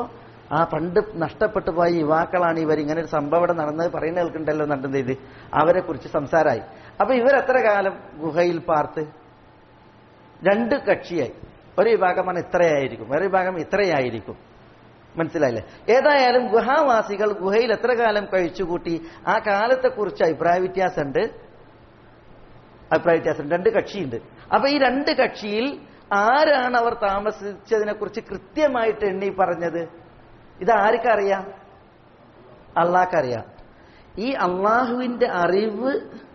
ആ പണ്ട് നഷ്ടപ്പെട്ടു പോയ യുവാക്കളാണ് ഇവർ ഇങ്ങനെ ഒരു സംഭവം ഇവിടെ നടന്നത് പറയുന്ന കേൾക്കുന്നുണ്ടല്ലോ നടന്നത് ഇത് അവരെ കുറിച്ച് സംസാരമായി അപ്പൊ ഇവർ എത്ര കാലം ഗുഹയിൽ പാർത്ത് രണ്ട് കക്ഷിയായി ഒരു വിഭാഗമാണ് ഇത്രയായിരിക്കും ഒരു വിഭാഗം ഇത്രയായിരിക്കും മനസ്സിലായില്ലേ ഏതായാലും ഗുഹാവാസികൾ ഗുഹയിൽ എത്ര കാലം കഴിച്ചുകൂട്ടി ആ കാലത്തെക്കുറിച്ച് അഭിപ്രായ വ്യത്യാസമുണ്ട് അഭിപ്രായ വ്യത്യാസം രണ്ട് കക്ഷിയുണ്ട് അപ്പൊ ഈ രണ്ട് കക്ഷിയിൽ ആരാണ് അവർ താമസിച്ചതിനെ കുറിച്ച് കൃത്യമായിട്ട് എണ്ണി പറഞ്ഞത് ഇത് ആർക്കറിയാം അള്ളാഹ്ക്കറിയാം ഈ അള്ളാഹുവിന്റെ അറിവ്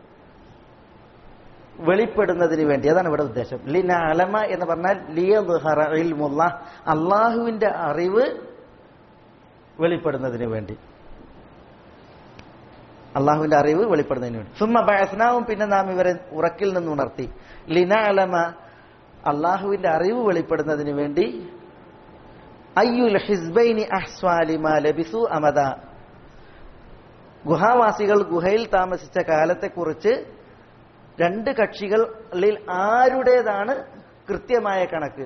വെളിപ്പെടുന്നതിന് വേണ്ടി അതാണ് ഇവിടെ ഉദ്ദേശം ലിന അലമ എന്ന് പറഞ്ഞാൽ ലിയുള്ള അള്ളാഹുവിന്റെ അറിവ് വെളിപ്പെടുന്നതിന് വേണ്ടി അള്ളാഹുവിന്റെ അറിവ് വെളിപ്പെടുന്നതിന് വേണ്ടി സുമ്മ ബയസ്നാവും പിന്നെ നാം ഇവരെ ഉറക്കിൽ നിന്ന് ഉണർത്തി ലിന അലമ അള്ളാഹുവിന്റെ അറിവ് വെളിപ്പെടുന്നതിന് വേണ്ടി അയ്യുൽ ഹിസ്ബൈനി അഹ്സ്വാലിമ ലബിസു അമദ ഗുഹാവാസികൾ ഗുഹയിൽ താമസിച്ച കാലത്തെക്കുറിച്ച് രണ്ട് കക്ഷികളിൽ ആരുടേതാണ് കൃത്യമായ കണക്ക്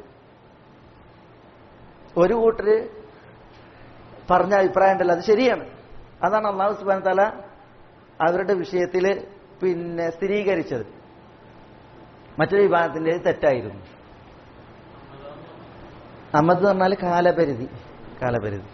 ഒരു കൂട്ടര് പറഞ്ഞ അഭിപ്രായം ഉണ്ടല്ലോ അത് ശരിയാണ് അതാണ് അള്ളാഹു സുബാൻ തല അവരുടെ വിഷയത്തിൽ പിന്നെ സ്ഥിരീകരിച്ചത് മറ്റൊരു വിഭാഗത്തിന്റെ തെറ്റായിരുന്നു അമ്മത് എന്ന് പറഞ്ഞാൽ കാലപരിധി കാലപരിധി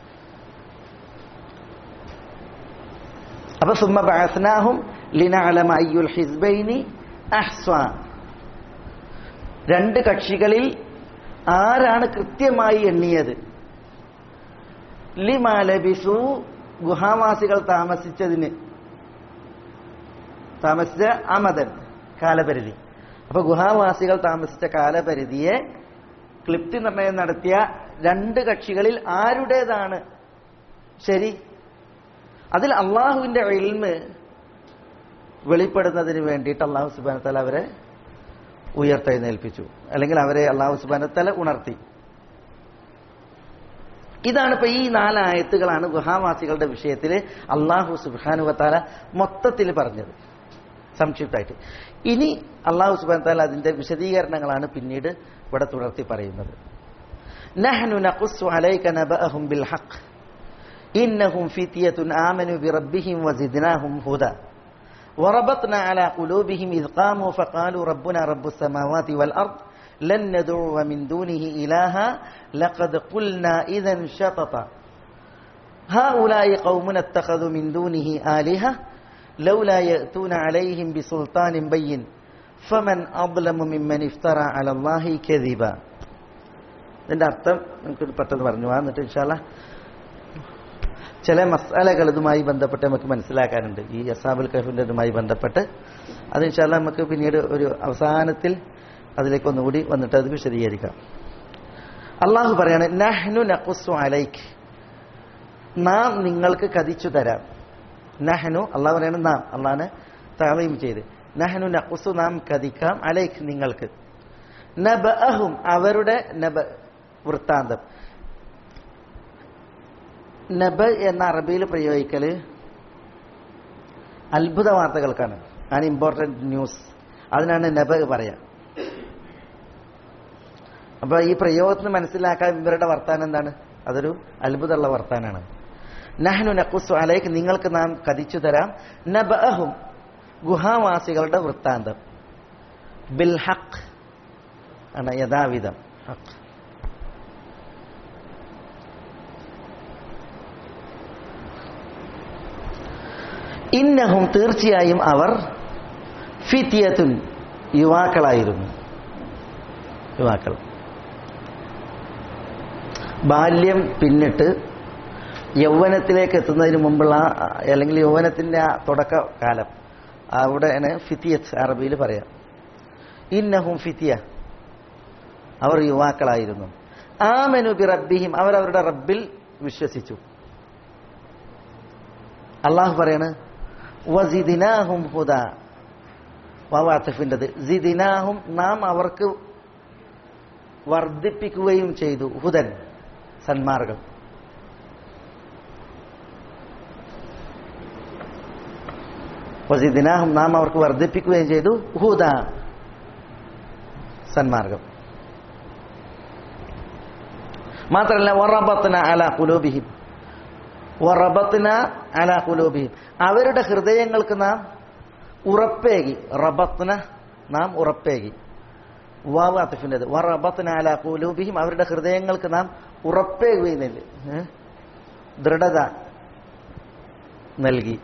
അപ്പൊ സുമ്മ ബാസ്നാഹും ലിനഅലമ അയ്യുൽ ഹിസ്ബൈനി അഹ്സ്വ രണ്ട് കക്ഷികളിൽ ആരാണ് കൃത്യമായി എണ്ണിയത് ലിമാലബിസു ഗുഹാവാസികൾ താമസിച്ചതിന് താമസിച്ച അമദൻ കാലപരിധി അപ്പൊ ഗുഹാവാസികൾ താമസിച്ച കാലപരിധിയെ ക്ലിപ്തി നിർണയം നടത്തിയ രണ്ട് കക്ഷികളിൽ ആരുടേതാണ് ശരി അതിൽ അള്ളാഹുവിന്റെ ഇൽമ് വെളിപ്പെടുന്നതിന് വേണ്ടിയിട്ട് അള്ളാഹു സുബാനത്തല അവരെ ഉയർത്തെഴുന്നേൽപ്പിച്ചു അല്ലെങ്കിൽ അവരെ അള്ളാഹു സുബാനത്തല ഉണർത്തി ഇതാണ് ഇപ്പൊ ഈ നാലായത്തുകളാണ് ഗുഹാവാസികളുടെ വിഷയത്തിൽ അള്ളാഹു സുബാനുവത്താല മൊത്തത്തിൽ പറഞ്ഞത് സംക്ഷിപ്തമായിട്ട് ഇനി അള്ളാഹു സുബാൻ താല അതിന്റെ വിശദീകരണങ്ങളാണ് പിന്നീട് ഇവിടെ തുടർത്തി പറയുന്നത് നഹ്നു നഖുസ്സു അലൈക നബഅഹും ബിൽ ഹഖ് ഇന്നഹും ഫിത്യത്തുൻ ആമനു ബിറബ്ബിഹിം വസിദ്നാഹും ഹുദ وربطنا على قلوبهم إذ قاموا فقالوا ربنا رب السماوات والأرض لن ندعو من دونه إلها لقد قلنا إذا شططا هؤلاء قومنا اتخذوا من دونه آلهة لولا يأتون عليهم بسلطان بين فمن أظلم ممن افترى على الله كذبا ഇതിന്റെ അർത്ഥം നമുക്ക് പെട്ടെന്ന് പറഞ്ഞു ആ എന്നിട്ട് ഇൻഷാല്ല ചില മസാലകൾ ഇതുമായി ബന്ധപ്പെട്ട് നമുക്ക് മനസ്സിലാക്കാനുണ്ട് ഈ അസാബുൽ കഹഫിന്റെ ഇതുമായി ബന്ധപ്പെട്ട് അത് ഇൻഷാല്ല നമുക്ക് പിന്നീട് ഒരു അവസാനത്തിൽ അതിലേക്ക് ഒന്നുകൂടി വന്നിട്ട് അത് വിശദീകരിക്കാം അള്ളാഹു പറയാണ് നഹ്നു നഖുസ്സു അലൈക്ക് നാം നിങ്ങൾക്ക് കതിച്ചു തരാം നഹ്നു അള്ളാഹു പറയാണ് നാം അള്ളാഹിനെ താമീം ചെയ്ത് നഹ്നു നഖുസു നാം കതിക്കാം അലൈക്ക് നിങ്ങൾക്ക് നബഅഹും അവരുടെ നബ വൃത്താന്തം നബ എന്ന അറബിയിൽ പ്രയോഗിക്കല് അത്ഭുത വാർത്തകൾക്കാണ് അൺ ഇമ്പോർട്ടന്റ് ന്യൂസ് അതിനാണ് നബ പറയാ അപ്പൊ ഈ പ്രയോഗത്തിന് മനസ്സിലാക്കാൻ ഇവരുടെ വർത്താനം എന്താണ് അതൊരു അത്ഭുതമുള്ള വർത്താനാണ് നഹ്നു നഖുസു അലൈക്ക് നിങ്ങൾക്ക് നാം കതിച്ചു തരാം നബഅഹും ഗുഹാവാസികളുടെ വൃത്താന്തം ബിൽ ഹഖ് ആണ് യഥാവിധം ഹഖ് ഇന്നഹും തീർച്ചയായും അവർ ഫിത്തിയത്തുൻ യുവാക്കളായിരുന്നു യുവാക്കൾ ബാല്യം പിന്നിട്ട് യൗവനത്തിലേക്ക് എത്തുന്നതിന് മുമ്പുള്ള ആ, അല്ലെങ്കിൽ യൗവനത്തിന്റെ ആ തുടക്ക കാലം അവിടെയാണ് ഫിത്തിയത്ത് അറബിയിൽ പറയാം ഇന്നഹും ഫിത്തിയ അവർ യുവാക്കളായിരുന്നു ആമനു ബി റബ്ബിഹിം അവർ അവരുടെ റബ്ബിൽ വിശ്വസിച്ചു അള്ളാഹു പറയാണ് വസിദിനാഹും ഹുദ വാവാത്തഫിൻ്റെത് സിദിനാഹും നാം അവർക്ക് വർദ്ധിപ്പിക്കുകയും ചെയ്തു ഹുദൻ സന്മാർഗം വസിദിനാഹും നാം അവർക്ക് വർദ്ധിപ്പിക്കുകയും ചെയ്തു ഹുദ സന്മാർഗം മാത്രമല്ല വറബത്ന അല കുലൂബിഹിം വറബത്ന അല കുലൂബിഹിം അവരുടെ ഹൃദയങ്ങൾക്ക് നാം ഉറപ്പേകി റബത്ന നാം ഉറപ്പേകി വാവ് അത്തിഫിൻ്റെത് വറബത്ന അല കുലൂബിഹിം അവരുടെ ഹൃദയങ്ങൾക്ക് നാം ഉറപ്പേകുന്നില്ല ദൃഢത നൽകി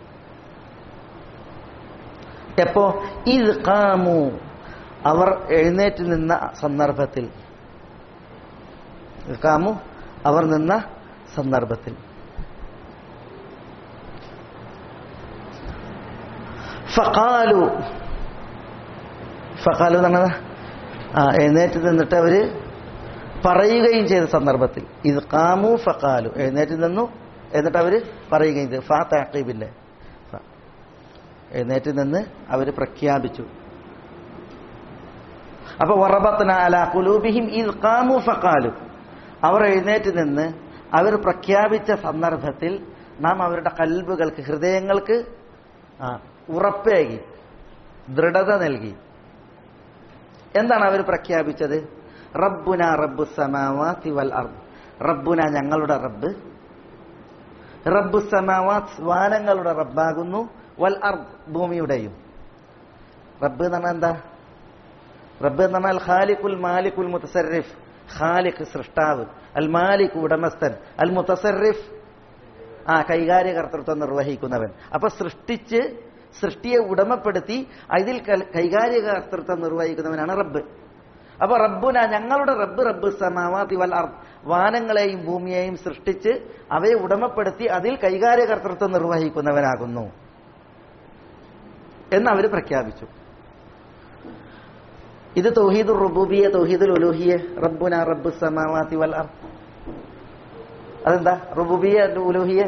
എപ്പോ ഇത് കാമു അവർ എഴുന്നേറ്റ് നിന്ന സന്ദർഭത്തിൽ കാമു അവർ നിന്ന സന്ദർഭത്തിൽ ഫഖാലു ഫഖാലു എന്ന് പറഞ്ഞത് ആ എഴുന്നേറ്റ് നിന്നിട്ട് അവര് പറയുകയും ചെയ്ത സന്ദർഭത്തിൽ ഇത് കാമു ഫഖാലു എഴുന്നേറ്റ് നിന്നു എന്നിട്ട് അവര് പറയുകയും ചെയ്തു ഫാ താക്കീബില്ലേ എഴുന്നേറ്റ് നിന്ന് അവര് പ്രഖ്യാപിച്ചു അപ്പൊ വറബത്ന അല കുലൂബിഹിം ഇത് കാമു ഫഖാലു അവർ എഴുന്നേറ്റ് നിന്ന് അവർ പ്രഖ്യാപിച്ച സന്ദർഭത്തിൽ നാം അവരുടെ കൽബുകൾക്ക് ഹൃദയങ്ങൾക്ക് ആ, ഉറപ്പേകി ദൃഢത നൽകി എന്താണ് അവർ പ്രഖ്യാപിച്ചത് റബ്ബുന റബ്ബു സമാവാത്തി വൽ അർദ് റബ്ബുന ഞങ്ങളുടെ റബ്ബ് റബ്ബു സമാവാത്ത് വാനങ്ങളുടെ റബ്ബാകുന്നു വൽ അർദ് ഭൂമിയുടെയും റബ്ബ് എന്ന് പറഞ്ഞാൽ എന്താ റബ്ബ് എന്ന് പറഞ്ഞാൽ ഖാലിഖുൽ മാലിക്കുൽ മുത്തസറിഫ് ഖാലിഖ് സൃഷ്ടാവ് അൽ മാലിക് ഉടമസ്ഥൻ അൽ മുത്തസറിഫ് ആ കൈകാര്യകർത്തൃത്വം നിർവഹിക്കുന്നവൻ അപ്പൊ സൃഷ്ടിച്ച് സൃഷ്ടിയെ ഉടമപ്പെടുത്തി അതിൽ കൽ- കൈകാര്യകർത്തൃത്വം നിർവഹിക്കുന്നവനാണ് റബ്ബ് അപ്പൊ റബ്ബുന ഞങ്ങളുടെ റബ്ബ് റബ്ബ് സമാവാതി വൽ അർദ് വാനങ്ങളെയും ഭൂമിയെയും സൃഷ്ടിച്ച് അവയെ ഉടമപ്പെടുത്തി അതിൽ കൈകാര്യകർത്തൃത്വം നിർവഹിക്കുന്നവനാകുന്നു എന്ന് അവർ പ്രഖ്യാപിച്ചു ഇത് തൗഹീദുർ റുബൂബിയ തൗഹീദുൽ ഉലൂഹിയ റബ്ബുന റബ്ബു സമാവാതി വൽ അർദ് അതെന്താ റുബൂബിയ ഉലൂഹിയ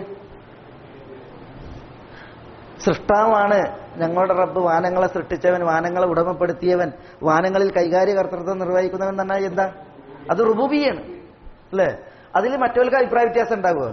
സൃഷ്ടാവാണ് ഞങ്ങളുടെ റബ്ബ് വാനങ്ങളെ സൃഷ്ടിച്ചവൻ വാനങ്ങളെ ഉടമപ്പെടുത്തിയവൻ വാനങ്ങളിൽ കൈകാര്യകർത്തൃത്വം നിർവഹിക്കുന്നവൻ തന്നെ എന്താ അത് റുബൂബിയാണ് അല്ലേ അതിൽ മറ്റവർക്ക് അഭിപ്രായ വ്യത്യാസം ഉണ്ടാകുമോ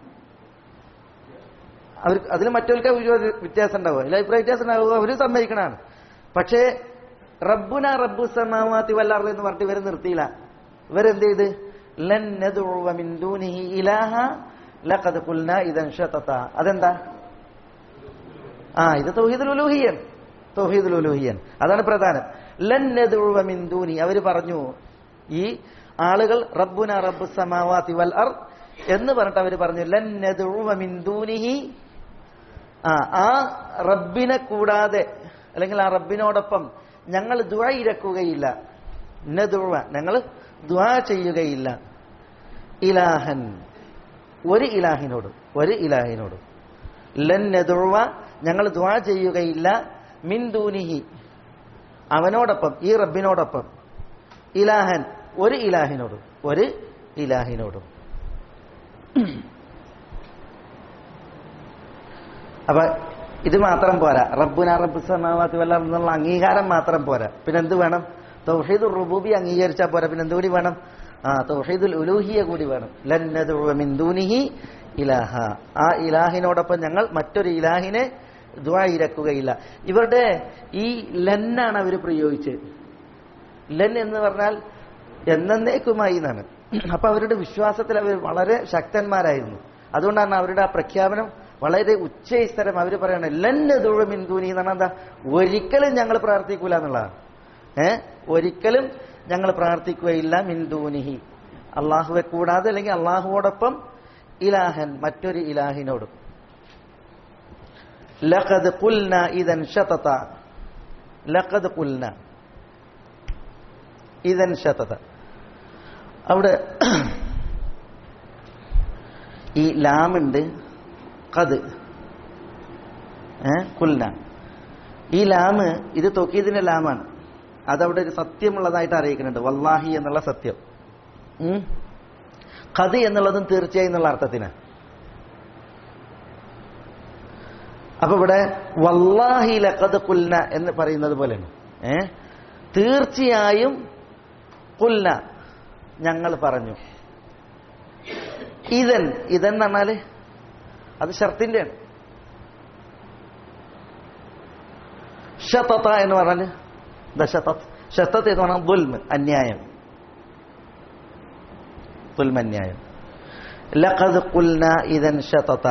അവർ അതിൽ മറ്റവർക്ക് ഒരു വ്യത്യാസം ഉണ്ടാവുക അതിൽ അഭിപ്രായ വ്യത്യാസം ഉണ്ടാവുക അവർ സമ്മതിക്കണാണ് പക്ഷേ റബ്ബുന റബ്ബു സമാവാത്തി വല്ലാറ് എന്ന് പറഞ്ഞിട്ട് ഇവർ നിർത്തിയില്ല ഇവരെന്ത് ചെയ്ത് ലൻ നദ്ഉവ മിൻ ദൂനിഹി ഇലാഹ ലഖദ് ഖുൽനാ ഇദൻ ഷതത അതെന്താ ആ ഇത് തൗഹീദുൽ ഉലൂഹിയൻ തൗഹീദുൽ ഉലൂഹിയൻ അതാണ് പ്രധാനം ലൻ നദ്ഉവ മിൻ ദൂനി അവർ പറഞ്ഞു ഈ ആളുകൾ റബ്ബുന റബ്ബു സമാവാത്തി വൽ അർദ് എന്ന് പറഞ്ഞിട്ട് അവർ പറഞ്ഞു ലൻ നദ്ഉവ മിൻ ദൂനിഹി ആ ആ റബ്ബിനെ കൂടാതെ അല്ലെങ്കിൽ ആ റബ്ബിനോടൊപ്പം ഞങ്ങൾ ദുആ ഇരക്കുകയില്ല നദുവ ഞങ്ങൾ ദുആ ചെയ്യുകയില്ല ഇലാഹൻ ഒരു ഇലാഹിനോട് ഒരു ഇലാഹിനോട് ലൻ നദുവ ഞങ്ങൾ ദുആ ചെയ്യുകയില്ല മിൻ ദൂനിഹി അവനോടൊപ്പം ഈ റബ്ബിനോടൊപ്പം ഇലാഹൻ ഒരു ഇലാഹിനോട് ഒരു ഇലാഹിനോടും അപ്പൊ ഇത് മാത്രം പോരാ റബ്ബുന റബ്ബു സമാവാത്തി വല്ല എന്നുള്ള അംഗീകാരം മാത്രം പോരാ പിന്നെ എന്ത് വേണം തൗഹീദുൽ റുബൂബി അംഗീകരിച്ചാൽ പോരാ പിന്നെ എന്ത് കൂടി വേണം ആ തൗഹീദുൽ ഉലൂഹിയ കൂടി വേണം ലന്നദുഅ മിൻ ദൂനിഹി ഇലാഹ ആ ഇലാഹിനോടൊപ്പം ഞങ്ങൾ മറ്റൊരു ഇലാഹിനെ ദുആ ഇരക്കുകയില്ല ഇവരുടെ ഈ ലന്നാണ് അവർ പ്രയോഗിച്ചത് ലൻ എന്ന് പറഞ്ഞാൽ എന്നേക്കുമായി എന്നാണ് അപ്പൊ അവരുടെ വിശ്വാസത്തിൽ അവർ വളരെ ശക്തന്മാരായിരുന്നു അതുകൊണ്ടാണ് അവരുടെ ആ പ്രഖ്യാപനം വളരെ ഉച്ചസ്ഥരം അവർ പറയണ ലന്ന് ദുഴമിന്ദൂനി എന്ന് പറഞ്ഞാൽ എന്താ ഒരിക്കലും ഞങ്ങൾ പ്രാർത്ഥിക്കൂല എന്നുള്ളതാണ് ഏ ഒരിക്കലും ഞങ്ങൾ പ്രാർത്ഥിക്കുകയില്ല മിന്ദൂനിഹി അള്ളാഹുവെ കൂടാതെ അല്ലെങ്കിൽ അള്ളാഹുവോടൊപ്പം ഇലാഹൻ മറ്റൊരു ഇലാഹിനോടും ലഖദ് ഖുൽന ഇദൻ ശതത ലഖദ് ഖുൽന ഇദൻ ശതത അവിടെ ഈ ലാമുണ്ട് കത് ഏ കുൽന ഈ ലാമ് ഇത് തൊക്കീദിന്റെ ലാമാണ് അതവിടെ ഒരു സത്യമുള്ളതായിട്ട് അറിയിക്കുന്നുണ്ട് വല്ലാഹി എന്നുള്ള സത്യം ഉം. കത് എന്നുള്ളതും തീർച്ചയായും എന്നുള്ള അർത്ഥത്തിന് അപ്പൊ ഇവിടെ വല്ലാഹി ലഖദ് കുൽന എന്ന് പറയുന്നത് പോലെയാണ് ഏ തീർച്ചയായും കുൽന ഞങ്ങൾ പറഞ്ഞു ഇതൻ ഇതൻ എന്ന് പറഞ്ഞാല് അത് ഷർത്തിന്റെയാണ് ഷത്തത്ത എന്ന് പറഞ്ഞാല് എന്താ ഷത്തത്ത് ഷത്തത്ത് എന്ന് പറഞ്ഞാൽ ദുൽമ് അന്യായം തുൽമന്യായം ലഖദ് ഖുൽന ഇദൻ ശതത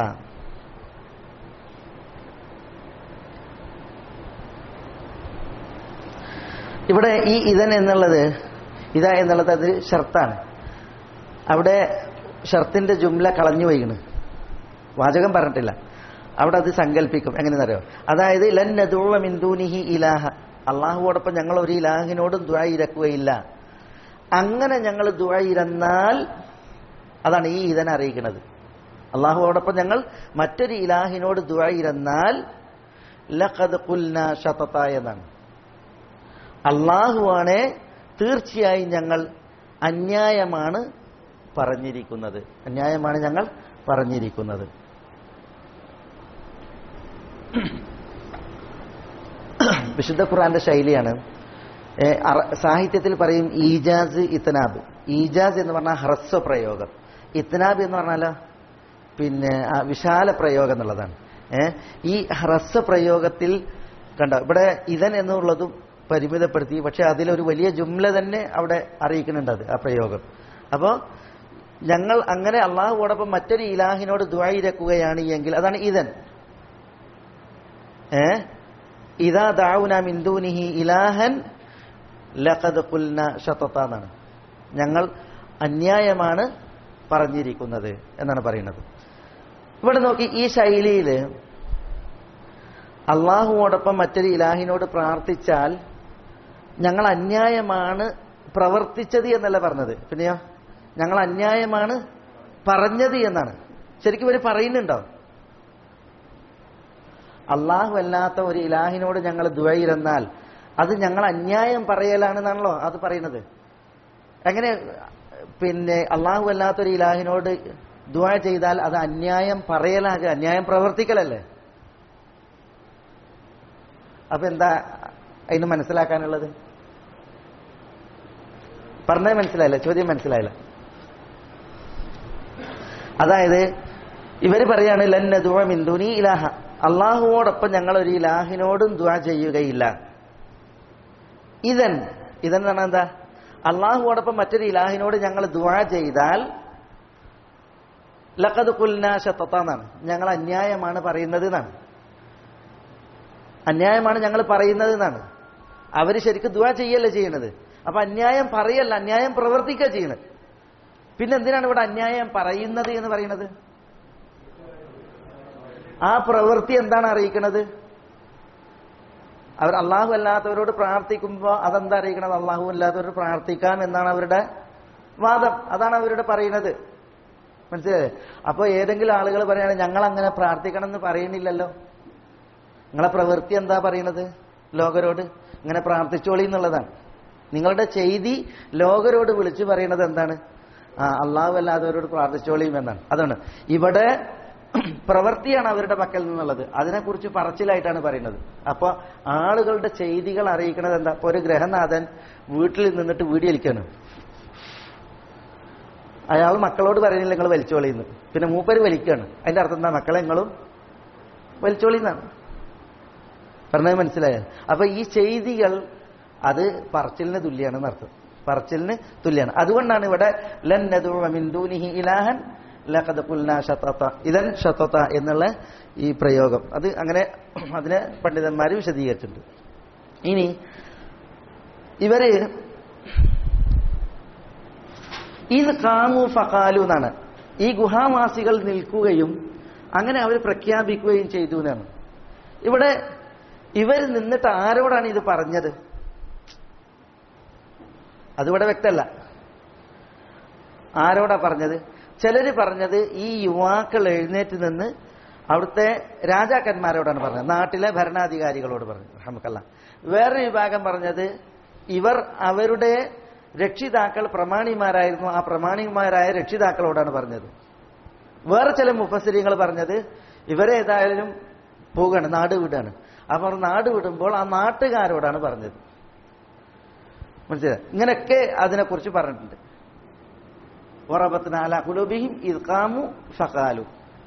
ഇവിടെ ഈ ഇതൻ എന്നുള്ളത് ഇത എന്നുള്ളത് അത് ഷർത്താണ് അവിടെ ഷർത്തിന്റെ ജുംല കളഞ്ഞു വയ്ക്കണ് വാചകം പറഞ്ഞിട്ടില്ല അവിടെ അത് സങ്കല്പിക്കും എങ്ങനെയെന്നറിയോ അതായത് ലൻ നദുവ മിന്ദൂനിഹി ഇലാഹ അള്ളാഹുവോടൊപ്പം ഞങ്ങൾ ഒരു ഇലാഹിനോടും ദുആ ഇരക്കുകയില്ല അങ്ങനെ ഞങ്ങൾ ദുആ ഇരന്നാൽ അതാണ് ഈ ഇതൻ അറിയിക്കുന്നത് അള്ളാഹുവോടൊപ്പം ഞങ്ങൾ മറ്റൊരു ഇലാഹിനോട് ദുആ ഇരന്നാൽ ലഖദ് ഖുൽന ശതത എന്നാണ് അള്ളാഹുവാണ് തീർച്ചയായും ഞങ്ങൾ അന്യായമാണ് പറഞ്ഞിരിക്കുന്നത് അന്യായമാണ് ഞങ്ങൾ പറഞ്ഞിരിക്കുന്നത് വിശുദ്ധ ഖുറാന്റെ ശൈലിയാണ് ഏ, അറ- സാഹിത്യത്തിൽ പറയും ഈജാസ് ഇത്തനാബ് ഈജാസ് എന്ന് പറഞ്ഞാൽ ഹ്രസ്വ പ്രയോഗം ഇത്തനാബ് എന്ന് പറഞ്ഞാലോ പിന്നെ ആ വിശാല പ്രയോഗം എന്നുള്ളതാണ് ഏ, ഈ ഹ്രസ്വ പ്രയോഗത്തിൽ കണ്ടോ ഇവിടെ ഇതൻ എന്നുള്ളതും പരിമിതപ്പെടുത്തി പക്ഷെ അതിലൊരു വലിയ ജുംല തന്നെ അവിടെ അറിയിക്കുന്നുണ്ട് അത് ആ പ്രയോഗം അപ്പോൾ ഞങ്ങൾ അങ്ങനെ അള്ളാഹുവോടൊപ്പം മറ്റൊരു ഇലാഹിനോട് ദ്വായിരക്കുകയാണ് എങ്കിൽ അതാണ് ഇതൻ ഏ ഇതാ ദാവുന മിന്ദൂനിഹി ഇലാഹൻ ലഖദ് ഖുൽന ശതത എന്നാണ് ഞങ്ങൾ അന്യായമാണ് പറഞ്ഞിരിക്കുന്നത് എന്നാണ് പറയുന്നത് ഇവിടെ നോക്കി ഈ ശൈലിയിൽ അള്ളാഹുവോടൊപ്പം മറ്റൊരു ഇലാഹിനോട് പ്രാർത്ഥിച്ചാൽ ഞങ്ങൾ അന്യായമാണ് പ്രവർത്തിച്ചത് എന്നല്ല പറഞ്ഞത് പിന്നെയോ ഞങ്ങൾ അന്യായമാണ് പറഞ്ഞത് എന്നാണ് ശരിക്കും ഇവർ പറയുന്നുണ്ടോ അള്ളാഹു അല്ലാത്ത ഒരു ഇലാഹിനോട് ഞങ്ങൾ ദുവയിരെന്നാൽ അത് ഞങ്ങൾ അന്യായം പറയലാണെന്നാണല്ലോ അത് പറയുന്നത് എങ്ങനെ പിന്നെ അള്ളാഹു അല്ലാത്ത ഒരു ഇലാഹിനോട് ദുവ ചെയ്താൽ അത് അന്യായം പറയലാകുക അന്യായം പ്രവർത്തിക്കലല്ലേ അപ്പൊ എന്താ അതിന് മനസ്സിലാക്കാനുള്ളത് പറഞ്ഞത് മനസ്സിലായില്ല ചോദ്യം മനസ്സിലായില്ല അതായത് ഇവർ പറയാണ് ലന്ന ദുവ മിന്ദുനി ഇലാഹ അള്ളാഹുവോടൊപ്പം ഞങ്ങൾ ഒരു ഇലാഹിനോടും ദുവ ചെയ്യുകയില്ല ഇതൻ ഇതൻ എന്ന് പറഞ്ഞാൽ എന്താ അള്ളാഹുവോടൊപ്പം മറ്റൊരു ഇലാഹിനോട് ഞങ്ങൾ ദുവ ചെയ്താൽ ലഖദ് കുൽന ശത്തത്ത എന്നാണ് ഞങ്ങൾ അന്യായമാണ് പറയുന്നത് എന്നാണ് അന്യായമാണ് ഞങ്ങൾ പറയുന്നത് എന്നാണ് അവര് ശരിക്കും ദുവ ചെയ്യല്ല ചെയ്യണത് അപ്പൊ അന്യായം പറയല്ല അന്യായം പ്രവർത്തിക്കുക ചെയ്യണത് പിന്നെ എന്തിനാണ് ഇവിടെ അന്യായം പറയുന്നത് എന്ന് പറയുന്നത് ആ പ്രവൃത്തി എന്താണ് അറിയിക്കുന്നത് അവർ അള്ളാഹു അല്ലാത്തവരോട് പ്രാർത്ഥിക്കുമ്പോൾ അതെന്താ അറിയിക്കണത് അള്ളാഹു അല്ലാത്തവരോട് പ്രാർത്ഥിക്കാം എന്നാണ് അവരുടെ വാദം അതാണ് അവരുടെ പറയുന്നത് മനസ്സിലായേ അപ്പോൾ ഏതെങ്കിലും ആളുകൾ പറയാണ് ഞങ്ങൾ അങ്ങനെ പ്രാർത്ഥിക്കണം എന്ന് പറയുന്നില്ലല്ലോ നിങ്ങളെ പ്രവൃത്തി എന്താ പറയുന്നത് ലോകരോട് ഇങ്ങനെ പ്രാർത്ഥിച്ചോളി എന്നുള്ളതാണ് നിങ്ങളുടെ ചെയ്തി ലോകരോട് വിളിച്ചു പറയുന്നത് എന്താണ് ആ അള്ളാഹു അല്ലാത്തവരോട് പ്രാർത്ഥിച്ചോളിയും എന്നാണ് അതാണ് ഇവിടെ പ്രവൃത്തിയാണ് അവരുടെ പക്കൽ നിന്നുള്ളത് അതിനെക്കുറിച്ച് പറച്ചിലായിട്ടാണ് പറയുന്നത് അപ്പൊ ആളുകളുടെ ചെയ്തികൾ അറിയിക്കുന്നത് എന്താ ഇപ്പൊ ഒരു ഗ്രഹനാഥൻ വീട്ടിൽ നിന്നിട്ട് വീടിയലിക്കാണ് അയാൾ മക്കളോട് പറയുന്നില്ല നിങ്ങൾ വലിച്ചോളിന്ന് പിന്നെ മൂപ്പര് വലിക്കാണ് അതിന്റെ അർത്ഥം എന്താ മക്കളെ നിങ്ങളും വലിച്ചോളിന്നാണ് പറഞ്ഞത് മനസ്സിലായോ അപ്പൊ ഈ ചെയ്തികൾ അത് പറച്ചിലിന് തുല്യാണ് അർത്ഥം പറച്ചിലിന് തുല്യാണ് അതുകൊണ്ടാണ് ഇവിടെ ലൻ നദുഉ മിൻ ദൂനിഹി ഇലാഹൻ ലഖദ് ഖുൽനാ ശതത ഇദൻ ശതത എന്നുള്ള ഈ പ്രയോഗം അത് അങ്ങനെ അതിനെ പണ്ഡിതന്മാർ വിശദീകരിച്ചിട്ടുണ്ട് ഇനി ഇവര് ഇത് കാമു ഫഖാലു എന്നാണ് ഈ ഗുഹാവാസികൾ നിൽക്കുകയും അങ്ങനെ അവർ പ്രഖ്യാപിക്കുകയും ചെയ്തു എന്നാണ് ഇവിടെ ഇവർ നിന്നിട്ട് ആരോടാണ് ഇത് പറഞ്ഞത് അതിവിടെ വ്യക്തമല്ല ആരോടാ പറഞ്ഞത് ചിലര് പറഞ്ഞത് ഈ യുവാക്കൾ എഴുന്നേറ്റ് നിന്ന് അവിടുത്തെ രാജാക്കന്മാരോടാണ് പറഞ്ഞത് നാട്ടിലെ ഭരണാധികാരികളോട് പറഞ്ഞു നമുക്കല്ല വേറൊരു വിഭാഗം പറഞ്ഞത് ഇവർ അവരുടെ രക്ഷിതാക്കൾ പ്രമാണിമാരായിരുന്നു ആ പ്രമാണിമാരായ രക്ഷിതാക്കളോടാണ് പറഞ്ഞത് വേറെ ചില മുഫസരിങ്ങൾ പറഞ്ഞത് ഇവരെ ഏതായാലും പോവുകയാണ് നാട് വിടുകയാണ് അവർ നാട് വിടുമ്പോൾ ആ നാട്ടുകാരോടാണ് പറഞ്ഞത് മനസ്സിലായി ഇങ്ങനെയൊക്കെ അതിനെക്കുറിച്ച് പറഞ്ഞിട്ടുണ്ട് ഉറബത്തിനാല കുലുബിഹിം ഇദ്കാമു ഫഖാലു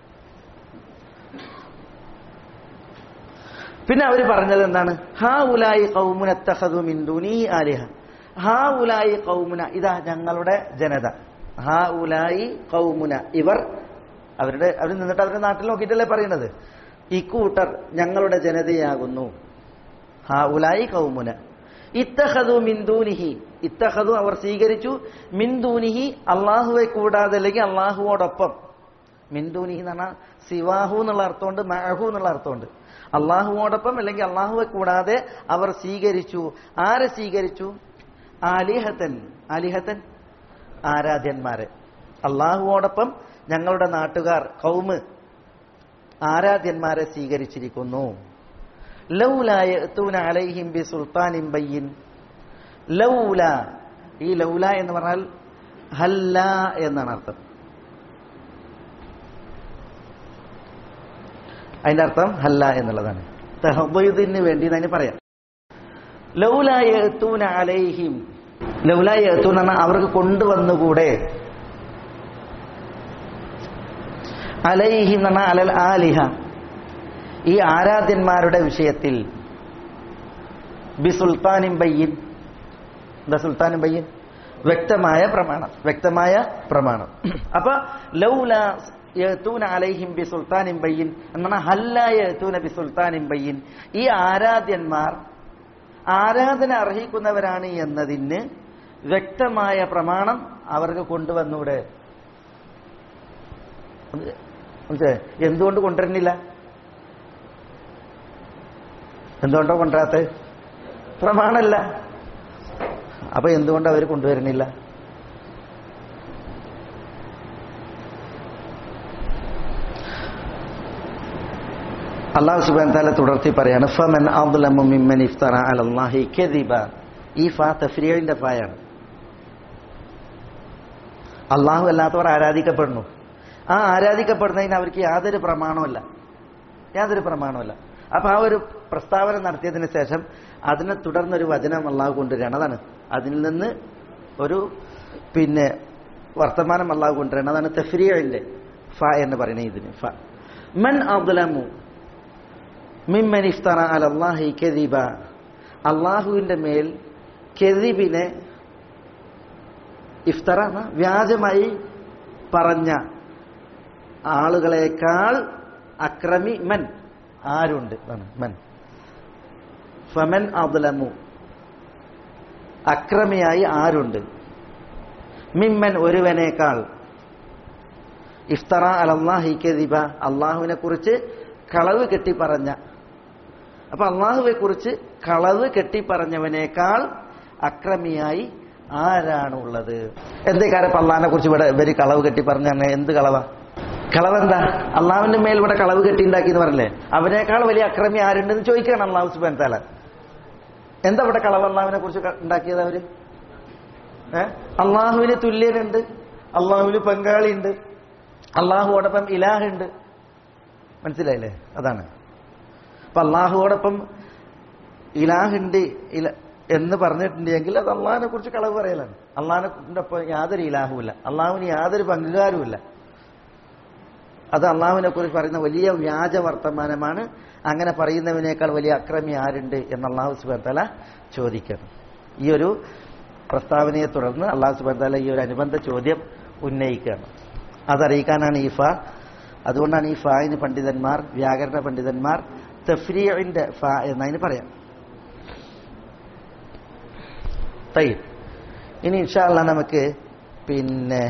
പിന്നെ അവർ പറഞ്ഞത് എന്താണ് ഹാ ഉലായി കൗമുനത്തഹദു മിൻ ദുനി ആലിഹ ഹാ ഉലായി കൗമുന ഇതാ ഞങ്ങളുടെ ജനത ഹാ ഉലായി കൗമുന ഇവർ അവരുടെ അവർ നിന്നിട്ട് അവരുടെ നാട്ടിൽ നോക്കിയിട്ടല്ലേ പറയുന്നത് ഈ കൂട്ടർ ഞങ്ങളുടെ ജനതയാകുന്നു ഹാ ഉലായി കൗമുന ഇത്തഹദു മിന്ദൂനിഹി ഇത്തഹദു അവർ സ്വീകരിച്ചു മിന്ദൂനിഹി അള്ളാഹുവെ കൂടാതെ അല്ലെങ്കിൽ അള്ളാഹുവോടൊപ്പം മിന്ദൂനിഹി എന്ന് പറഞ്ഞാൽ സിവാഹു എന്നുള്ള അർത്ഥമുണ്ട് മഹു എന്നുള്ള അർത്ഥമുണ്ട് അള്ളാഹുവോടൊപ്പം അല്ലെങ്കിൽ അള്ളാഹുവെ കൂടാതെ അവർ സ്വീകരിച്ചു ആരെ സ്വീകരിച്ചു ആലിഹത്തൻ ആലിഹത്തൻ ആരാധ്യന്മാരെ അള്ളാഹുവോടൊപ്പം ഞങ്ങളുടെ നാട്ടുകാർ കൗമ് ആരാധ്യന്മാരെ സ്വീകരിച്ചിരിക്കുന്നു ലൗലായ എത്തൂന അലൈഹിം ബി സുൽത്താനിൻ ബയ്യിൻ ലൗല ഈ ലൗല എന്ന് പറഞ്ഞാൽ ഹല്ല എന്നാണ് അർത്ഥം അതിന്റെ അർത്ഥം ഹല്ല എന്നുള്ളതാണ് തഹബയുദിന് വേണ്ടി അതിന് പറയാം ലൗലായ എത്തൂന അലൈഹിം ലൗലായ എത്തൂന പറഞ്ഞാൽ അവർക്ക് കൊണ്ടുവന്നുകൂടെ അലൈഹിം എന്ന് പറഞ്ഞാൽ അലൽ ആലിഹ ഈ ആരാധ്യന്മാരുടെ വിഷയത്തിൽ ബി സുൽത്താനിൻ ബയ്യിൻ എന്താ സുൽത്താനും ബയ്യൻ വ്യക്തമായ പ്രമാണം വ്യക്തമായ പ്രമാണം അപ്പൊ ലൗല യത്തൂന അലൈഹിം ബി സുൽത്താനിൻ ബയ്യിൻ എന്നാണ് ഹല്ല യത്തൂന ബി സുൽത്താനിൻ ബയ്യിൻ ഈ ആരാധ്യന്മാർ ആരാധന അർഹിക്കുന്നവരാണ് എന്നതിന് വ്യക്തമായ പ്രമാണം അവർക്ക് കൊണ്ടുവന്നൂടെ മനസ്സിലായോ? എന്തുകൊണ്ട് കൊണ്ടുവരുന്നില്ല എന്തുകൊണ്ടോ കൊണ്ടുവരാത്ത പ്രമാണല്ല അപ്പൊ എന്തുകൊണ്ട് അവർ കൊണ്ടുവരുന്നില്ല അള്ളാഹു സുബാൻ താല തുടർത്തി പറയാണ് ഫമൻ അബ്ദുലമു മിമ്മൻ ഇഫ്തറ അലല്ലാഹി കദിബ ഈ ഫാ തഫ്രിയയുടെ ഫായാണ് അള്ളാഹു അല്ലാത്തവർ ആരാധിക്കപ്പെടുന്നു ആ ആരാധിക്കപ്പെടുന്നതിന് അവർക്ക് യാതൊരു പ്രമാണമല്ല യാതൊരു പ്രമാണമല്ല അപ്പൊ ആ ഒരു പ്രസ്താവന നടത്തിയതിന് ശേഷം അതിനെ തുടർന്നൊരു വചനം അള്ളാഹു കൊണ്ടുവരികയാണ് അതാണ് അതിൽ നിന്ന് ഒരു പിന്നെ വർത്തമാനം അള്ളാഹു കൊണ്ടുവരികയാണ് അതാണ് തഫ്രിയന്റെ ഫ എന്ന് പറയുന്നത് ഇതിന് ഫ മൻ അബ്ദുലമു മിമ്മൻ ഇഫ്തറ അലല്ലാഹി കെദിബ അള്ളാഹുവിന്റെ മേൽ കെദിബിനെ ഇഫ്തറ എന്ന വ്യാജമായി പറഞ്ഞ ആളുകളെക്കാൾ അക്രമി മൻ ആരുണ്ട് അതാണ് മൻ ഫമൻ അബ്ലമു അക്രമിയായി ആരുണ്ട് മിമ്മൻ ഒരുവനേക്കാൾ ഇഫ്തറ അലല്ലാഹി കെദിബ അള്ളാഹുവിനെ കുറിച്ച് കളവ് കെട്ടി പറഞ്ഞ അപ്പൊ അള്ളാഹുവെ കുറിച്ച് കളവ് കെട്ടി പറഞ്ഞവനേക്കാൾ അക്രമിയായി ആരാണ് ഉള്ളത് എന്തേ കാര്യം അള്ളാഹിനെ കുറിച്ച് ഇവിടെ ഇവര് കളവ് കെട്ടി പറഞ്ഞ അങ്ങനെ എന്ത് കളവാ കളവെന്താ അള്ളാഹുവിന്റെ മേൽ ഇവിടെ കളവ് കെട്ടി ഉണ്ടാക്കി എന്ന് പറഞ്ഞില്ലേ അവനേക്കാൾ വലിയ അക്രമി ആരുണ്ടെന്ന് ചോദിക്കുകയാണ് അള്ളാഹു സുബാൻ താല എന്താ ഇവിടെ കളവ് അള്ളാഹുവിനെ കുറിച്ച് ക- ഉണ്ടാക്കിയത് അവര് ഏ അള്ളാഹുവിന് തുല്യനുണ്ട് അള്ളാഹുവിന് പങ്കാളിയുണ്ട് അള്ളാഹുവോടൊപ്പം ഇലാഹുണ്ട് മനസ്സിലായില്ലേ അതാണ് അപ്പൊ അള്ളാഹുവോടൊപ്പം ഇലാഹുണ്ട് ഇല എന്ന് പറഞ്ഞിട്ടുണ്ടെങ്കിൽ അത് അള്ളാഹിനെ കുറിച്ച് കളവ് പറയലാണ് അള്ളാഹിന്റെ ഒപ്പം യാതൊരു ഇലാഹുമില്ല അള്ളാഹുവിന് യാതൊരു പങ്കുകാരുമില്ല അത് അള്ളാഹുവിനെ കുറിച്ച് പറയുന്ന വലിയ വ്യാജ വർത്തമാനമാണ് അങ്ങനെ പറയുന്നവനേക്കാൾ വലിയ അക്രമി ആരുണ്ട് എന്ന് അള്ളാഹു സുബാൻ തല ചോദിക്കണം ഈ ഒരു പ്രസ്താവനയെ തുടർന്ന് അള്ളാഹു സുബാൻ തല ഈ ഒരു അനുബന്ധ ചോദ്യം ഉന്നയിക്കുകയാണ് അതറിയിക്കാനാണ് ഈ ഫ അതുകൊണ്ടാണ് ഈ ഫായിന് പണ്ഡിതന്മാർ വ്യാകരണ പണ്ഡിതന്മാർ തഫ്രീന്റെ ഫ എന്നതിന് പറയാം തൈ ഇനി ഇൻഷാല്ല നമുക്ക് പിന്നെ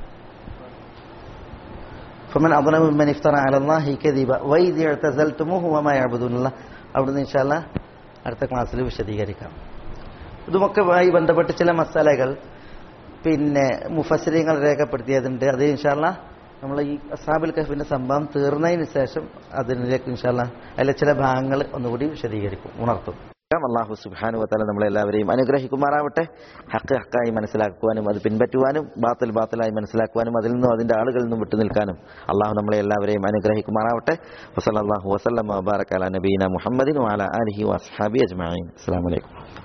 فمن أظلم ممن افترى على الله كذبا وإذ اعتزلتموه وما يعبدون الله അവിടുന്ന് ഇൻഷാല്ല അടുത്ത ക്ലാസ്സിൽ വിശദീകരിക്കാം ഇതുമൊക്കെയുമായി ബന്ധപ്പെട്ട് ചില മസാലകൾ പിന്നെ മുഫസരിങ്ങൾ രേഖപ്പെടുത്തിയതുണ്ട് അത് ഇൻഷാല്ല നമ്മൾ ഈ അസാബുൽ കഹഫിന്റെ സംഭവം തീർന്നതിന് ശേഷം അതിലേക്ക് ഇൻഷാല്ല അതിലെ ചില ഭാഗങ്ങൾ ഒന്നുകൂടി വിശദീകരിക്കും ഉണർത്തും അള്ളാഹു സുബാനു വത്താല നമ്മളെല്ലാവരെയും അനുഗ്രഹിക്കുമാറാവട്ടെ ഹക്ക് ഹക്കായി മനസ്സിലാക്കുവാനും അത് പിൻപറ്റുവാനും ബാത്തിൽ ബാത്തിലായി മനസ്സിലാക്കുവാനും അതിൽ നിന്നും അതിന്റെ ആളുകളിൽ നിന്നും വിട്ടു നിൽക്കാനും അള്ളാഹു നമ്മളെ എല്ലാവരെയും അനുഗ്രഹിക്കുമാറാവട്ടെ വസല്ലാഹു വസ്ലം വബാറക്കാല നബീന മുഹമ്മദിൻ വാല അലഹി വസ്ഹാബി അജ്മാൻ അസ്സാം വലൈക്കും